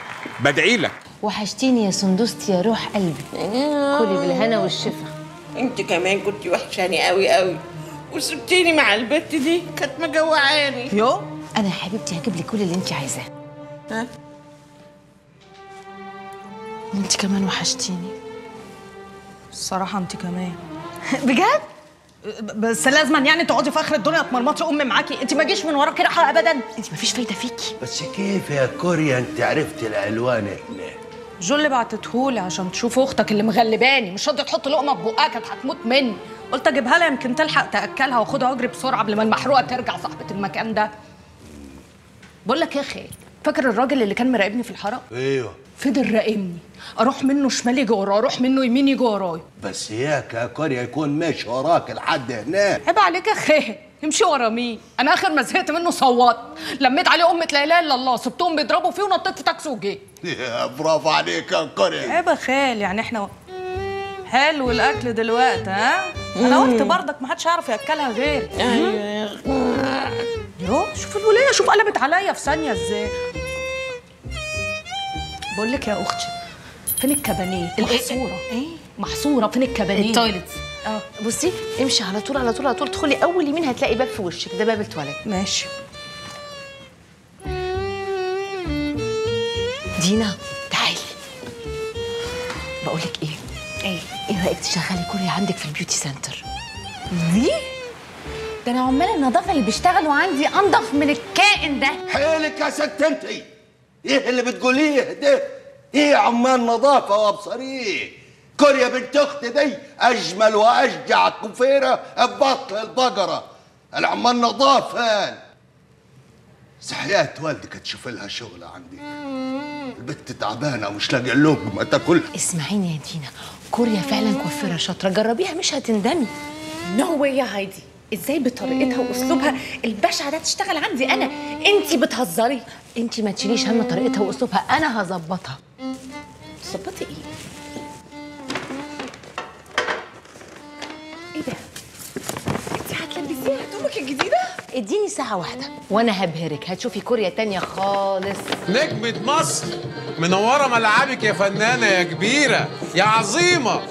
بدعي لك وحشتيني يا سندوستي يا روح قلبي كلي بالهنا والشفا انت كمان كنت وحشاني قوي قوي وسبتيني مع البت دي كانت مجوعاني يو انا يا حبيبتي هجيب لك كل اللي انت عايزاه ها انت كمان وحشتيني الصراحة انت كمان بجد؟ بس لازم يعني تقعدي في اخر الدنيا تمرمطي ام معاكي انت ما جيش من وراكي راحه ابدا انت ما فيش فايده فيكي بس كيف يا كوريا انت عرفت العنوان هنا جو اللي بعتتهولي عشان تشوف اختك اللي مغلباني مش راضيه تحط لقمه في بقها كانت هتموت مني قلت اجيبها لها يمكن تلحق تاكلها واخدها واجري بسرعه قبل ما المحروقه ترجع صاحبه المكان ده بقول لك يا اخي فاكر الراجل اللي كان مراقبني في الحاره ايوه فضل راقبني اروح منه شمال يجي ورايا اروح منه يمين يجي ورايا بس اياك يا كوريا يكون ماشي وراك لحد هناك عيب عليك يا اخي امشي ورا مين انا اخر ما زهقت منه صوت لميت عليه امه لا اله الا الله سبتهم بيضربوا فيه ونطيت في تاكسي وجيت يا برافو عليك يا كوريا عيب يا خال يعني احنا حلو الاكل دلوقتي ها انا قلت برضك ما حدش يعرف ياكلها غير يو شوف الوليه شوف قلبت عليا في ثانيه ازاي بقول لك يا اختي فين الكبانيه محصوره ايه محصوره فين الكبانيه التويلت اه بصي امشي على طول على طول على طول ادخلي اول يمين هتلاقي باب في وشك ده باب التواليت ماشي دينا تعالي بقول لك ايه ايه ايه رايك تشغلي كوريا عندك في البيوتي سنتر دي ده انا عمال النظافه اللي بيشتغلوا عندي انضف من الكائن ده حيلك يا ست انت ايه اللي بتقوليه ده ايه عمال نظافه وابصريه كوريا بنت اختي دي اجمل واشجع كفيره ببطل البقره العمال نظافه صحيات والدك تشوف لها شغله عندي البت تعبانه ومش لاقي لقمه تاكل اسمعيني يا دينا كوريا فعلا كوافيره شاطره جربيها مش هتندمي نو واي يا هايدي ازاي بطريقتها واسلوبها البشع ده تشتغل عندي انا انتي بتهزري انتي ما تشيليش هم طريقتها واسلوبها انا هظبطها تظبطي ايه ايه ده انتي هتلبسيها هدومك الجديده اديني ساعه واحده وانا هبهرك هتشوفي كوريا تانية خالص نجمة مصر منورة ملعبك يا فنانة يا كبيرة يا عظيمة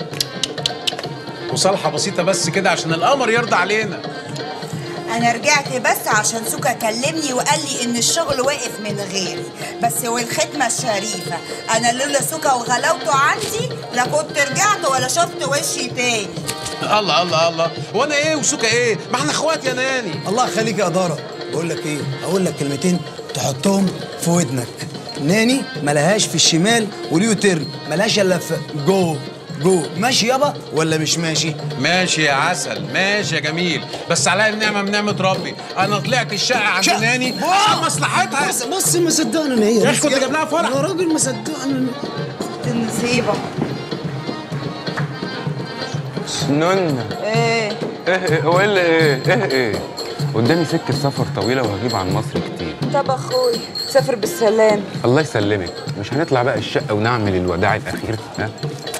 وصالحة بسيطة بس كده عشان القمر يرضى علينا انا رجعت بس عشان سوكا كلمني وقال لي ان الشغل واقف من غيري بس والختمه الشريفه انا لولا سوكا وغلاوته عندي لا كنت رجعت ولا شفت وشي تاني الله الله الله وانا ايه وسوكا ايه ما احنا اخوات يا ناني الله يخليك يا دارة بقول لك ايه اقول لك كلمتين تحطهم في ودنك ناني ملهاش في الشمال وليو ترن ملهاش الا في جو جو ماشي يابا ولا مش ماشي ماشي يا عسل ماشي يا جميل بس عليا النعمة من نعمة ربي انا طلعت الشقة عند شقة. ناني واو. عشان مصلحتها بص بص مصدقني ان هي يا بس اخي كنت جايب لها فرح يا راجل مصدقني نصيبه نونا ايه ايه ايه هو ايه اللي ايه ايه ايه قدامي سكة سفر طويلة وهجيب عن مصر كتير طب اخوي سافر بالسلام الله يسلمك مش هنطلع بقى الشقة ونعمل الوداع الأخير ها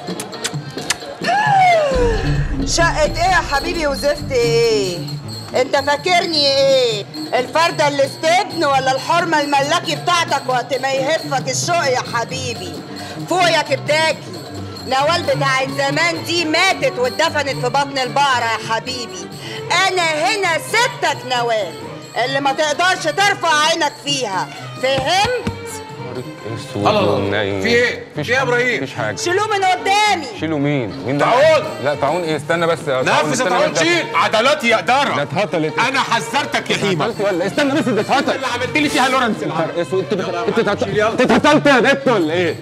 شقة ايه يا حبيبي وزفت ايه؟ انت فاكرني ايه؟ الفردة اللي استبن ولا الحرمة الملاكي بتاعتك وقت ما يهفك الشوق يا حبيبي؟ فوق يا كبداكي نوال بتاعت زمان دي ماتت واتدفنت في بطن البقرة يا حبيبي انا هنا ستك نوال اللي ما تقدرش ترفع عينك فيها فهمت؟ الله الله. في ايه؟ في ايه يا ابراهيم؟ مفيش حاجة شيلوه من قدامي شيلوا مين؟ مين ده؟ طاعون. لا طاعون ايه استنى بس يا طاعون، نفذ يا استنى طاعون بس. شيل عضلاتي يا ده إدارة اتهطلت أنا حذرتك يا هيما اتهطلت ولا استنى بس ده اتهطل اللي عملت لي فيها لورنس نهار اسود انت بت- انت اتهطلت انت اتهطلت يا بت ولا ايه؟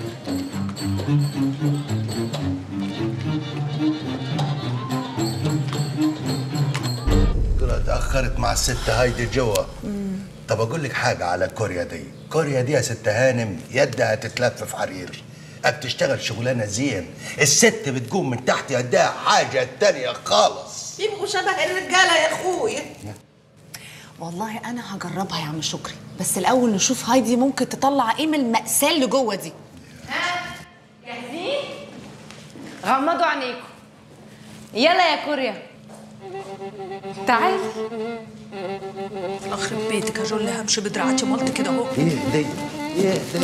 كده اتأخرت مع الست هايدي جوا طب أقول لك حاجة على كوريا دي كوريا دي يا ست هانم يدها تتلف في حرير بتشتغل شغلانة زين الست بتقوم من تحت يدها حاجة تانية خالص يبقوا شبه الرجاله يا اخويا والله انا هجربها يا عم شكري بس الاول نشوف هايدي ممكن تطلع ايه من المأساة اللي جوه دي جاهزين؟ غمضوا عينيكم يلا يا كوريا تعال اخرب بيتك هجول همشي بدراعتي مالت كده اهو ايه دي ايه دي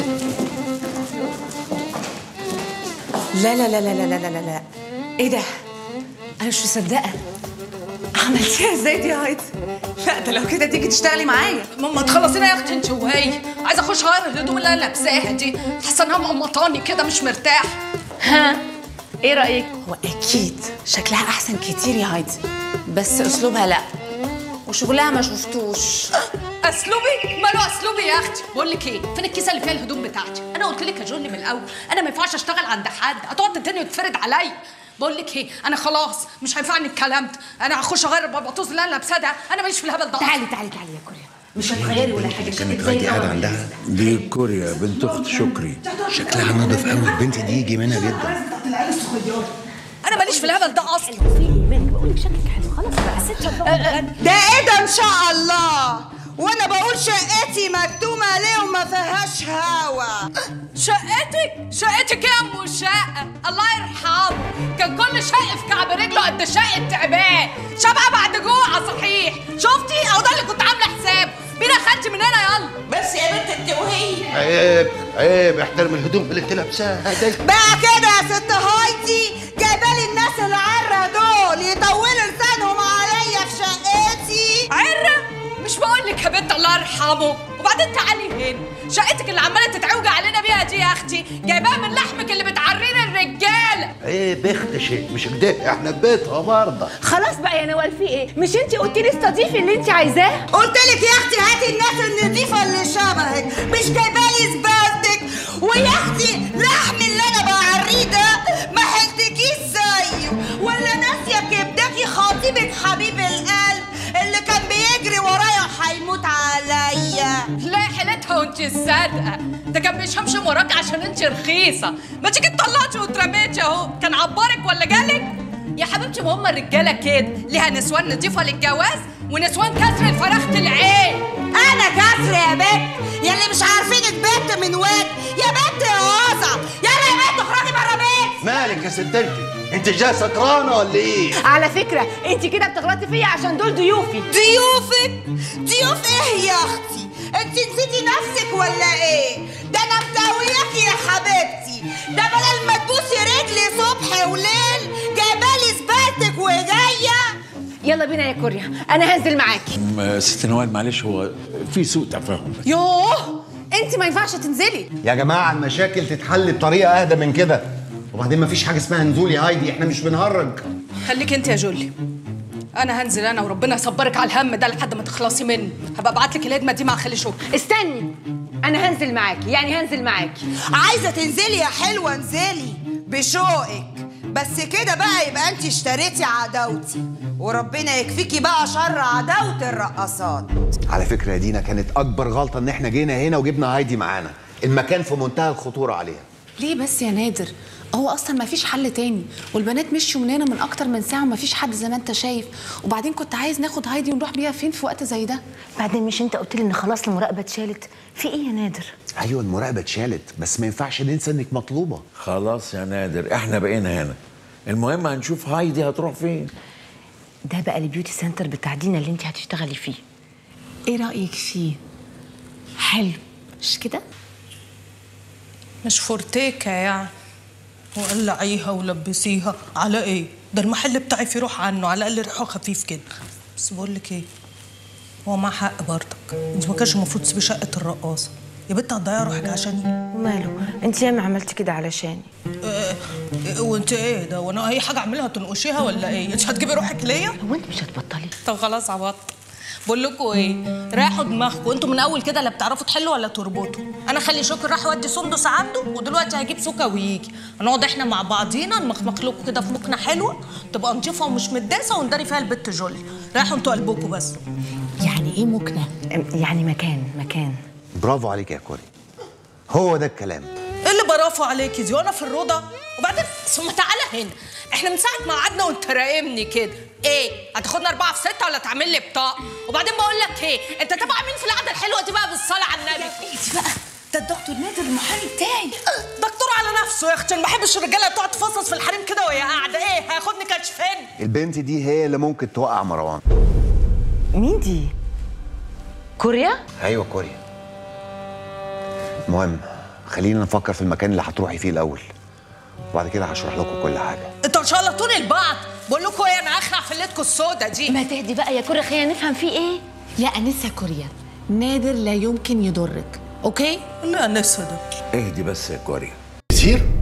لا لا لا لا لا لا لا لا لا ايه ده انا مش مصدقه عملتيها ازاي دي يا هايدي لا ده لو كده تيجي تشتغلي معايا ماما تخلصينا يا اختي انت وهي عايزه اخش اغير الهدوم اللي انا لابساها دي حاسه انها مقمطاني كده مش مرتاح ها ايه رايك هو اكيد شكلها احسن كتير يا هايدي بس اسلوبها لا وشغلها ما شفتوش اسلوبي ماله اسلوبي يا اختي بقول لك ايه فين الكيسه اللي فيها الهدوم بتاعتي انا قلت لك يا جولي من الاول انا ما ينفعش اشتغل عند حد هتقعد تدني وتفرد عليا بقول لك ايه انا خلاص مش هينفعني الكلام ده انا هخش اغير البلبطوز اللي انا لابساه ده انا ماليش في الهبل ده تعالي تعالي تعالي يا كوريا مش هتغيري ولا حاجه كانت هايدي قاعدة عندها دي كوريا بنت اخت شكري شكلها نضف قوي البنت دي يجي منها جدا انا ماليش في الهبل ده اصلا بقول لك شكلك حلو خلاص بقى ست ده ايه ده ان شاء الله وانا بقول شقتي مكتومه ليه وما فيهاش هوا شقتك شقتك يا ام الشقه الله يرحمه كان كل شق في كعب رجله قد شقه تعبان شبعه بعد جوع صحيح شفتي او ده اللي كنت عامله حساب بينا خدتي من هنا يلا بس يا بنت انت وهي عيب عيب احترم الهدوم اللي انت لابساها دي بقى كده يا ست هايدي جايبه لي الناس العرة دول الله يرحمه وبعدين تعالي هنا شقتك اللي عماله تتعوجي علينا بيها دي يا اختي جايباها من لحمك اللي بتعرينا الرجاله ايه بخت شيء مش كده احنا في بيتها برضه خلاص بقى يا نوال في ايه مش انت قلتي لي استضيفي اللي انت عايزاه قلت لك يا اختي هاتي الناس النظيفه اللي شبهك مش جايبالي زبالتك ويا اختي لحم اللي انا بعريه ده ما حلتكيش زيه ولا ناسيه كبدكي خطيبك حبيب القلب اللي كان بيجري ورايا هيموت عليا لا حيلتها وانت الصادقه ده كان بيشمشم وراك عشان انت رخيصه ما تيجي اتطلعتي واترميتي اهو كان عبرك ولا جالك يا حبيبتي ما هم الرجاله كده ليها نسوان نضيفه للجواز ونسوان كسر الفراخة العين انا كسر يا بنت يا اللي مش عارفينك بنت من واد يا بنت يا واسع يلا يا بنت اخرجي بره بيت مالك يا ست انت انت جايه سكرانه ولا ايه على فكره انت كده بتغلطي فيا عشان دول ضيوفي ضيوفك ضيوف ايه يا اختي انت نسيتي نفسك ولا ايه ده انا مداوياكي يا حبيبتي ده بدل ما تبوسي رجلي صبح وليل جايبالي زبالتك وجايه يلا بينا يا كوريا انا هنزل معاكي م- ست نوال معلش هو في سوء تفاهم يوه انت ما ينفعش تنزلي يا جماعه المشاكل تتحل بطريقه اهدى من كده وبعدين مفيش حاجه اسمها نزول يا هايدي احنا مش بنهرج خليك انت يا جولي انا هنزل انا وربنا يصبرك على الهم ده لحد ما تخلصي منه هبقى ابعت لك الهدمه دي مع خالي شكر استني انا هنزل معاكي يعني هنزل معاكي عايزه تنزلي يا حلوه انزلي بشوقك بس كده بقى يبقى انت اشتريتي عداوتي وربنا يكفيكي بقى شر عداوه الرقصات على فكره يا دينا كانت اكبر غلطه ان احنا جينا هنا وجبنا هايدي معانا المكان في منتهى الخطوره عليها ليه بس يا نادر هو اصلا ما فيش حل تاني والبنات مشوا من هنا من اكتر من ساعه وما فيش حد زي ما انت شايف وبعدين كنت عايز ناخد هايدي ونروح بيها فين في وقت زي ده بعدين مش انت قلت لي ان خلاص المراقبه اتشالت في ايه يا نادر ايوه المراقبه اتشالت بس ما ينفعش ننسى انك مطلوبه خلاص يا نادر احنا بقينا هنا المهم هنشوف هايدي هتروح فين ده بقى البيوتي سنتر بتاع دينا اللي انت هتشتغلي فيه ايه رايك فيه حلو مش كده مش فورتيكا يعني وقلعيها ولبسيها على ايه ده المحل بتاعي فيه روح عنه على الاقل ريحه خفيف كده بس بقول لك ايه هو معاه حق برضك انت ما كانش المفروض تسيبي شقه الرقاصه يا بنت هتضيعي روحك عشاني وماله انت ياما عملتي كده علشاني إيه إيه وانت ايه ده وانا اي حاجه اعملها تنقشيها ولا ايه انت هتجيبي روحك ليا هو انت مش هتبطلي طب خلاص عبطت بقول لكم ايه ريحوا دماغكم انتوا من اول كده لا بتعرفوا تحلوا ولا تربطوا انا خلي شكر راح يودي سندس عنده ودلوقتي هيجيب سوكا ويجي هنقعد احنا مع بعضينا نمخمخ لكم كده في مكنه حلوه تبقى نضيفه ومش متداسه ونداري فيها البت جولي رايحوا انتوا قلبكم بس يعني ايه مكنه يعني مكان مكان برافو عليك يا كوري هو ده الكلام ايه اللي برافو عليكي دي وانا في الروضه وبعدين ثم تعالى هنا احنا من ساعه ما قعدنا وانت راقمني كده ايه هتاخدنا اربعه في سته ولا تعمل لي بطاقه وبعدين بقول لك ايه انت تبع مين في القعده الحلوه دي بقى بالصلاه على النبي انت بقى ده الدكتور نادر المحامي بتاعي دكتور على نفسه يا اختي أنا ما بحبش الرجاله تقعد تفصص في الحريم كده وهي قاعده ايه هياخدني كشفين البنت دي هي اللي ممكن توقع مروان مين دي كوريا ايوه كوريا المهم خلينا نفكر في المكان اللي هتروحي فيه الاول وبعد كده هشرح لكم كل حاجه انتوا ان شاء الله طول البعض بقول لكم ايه انا اخلع في ليلتكم السودا دي ما تهدي بقى يا كوريا خلينا نفهم فيه ايه يا انسه كوريا نادر لا يمكن يضرك اوكي لا نسى ده اهدي بس يا كوريا كتير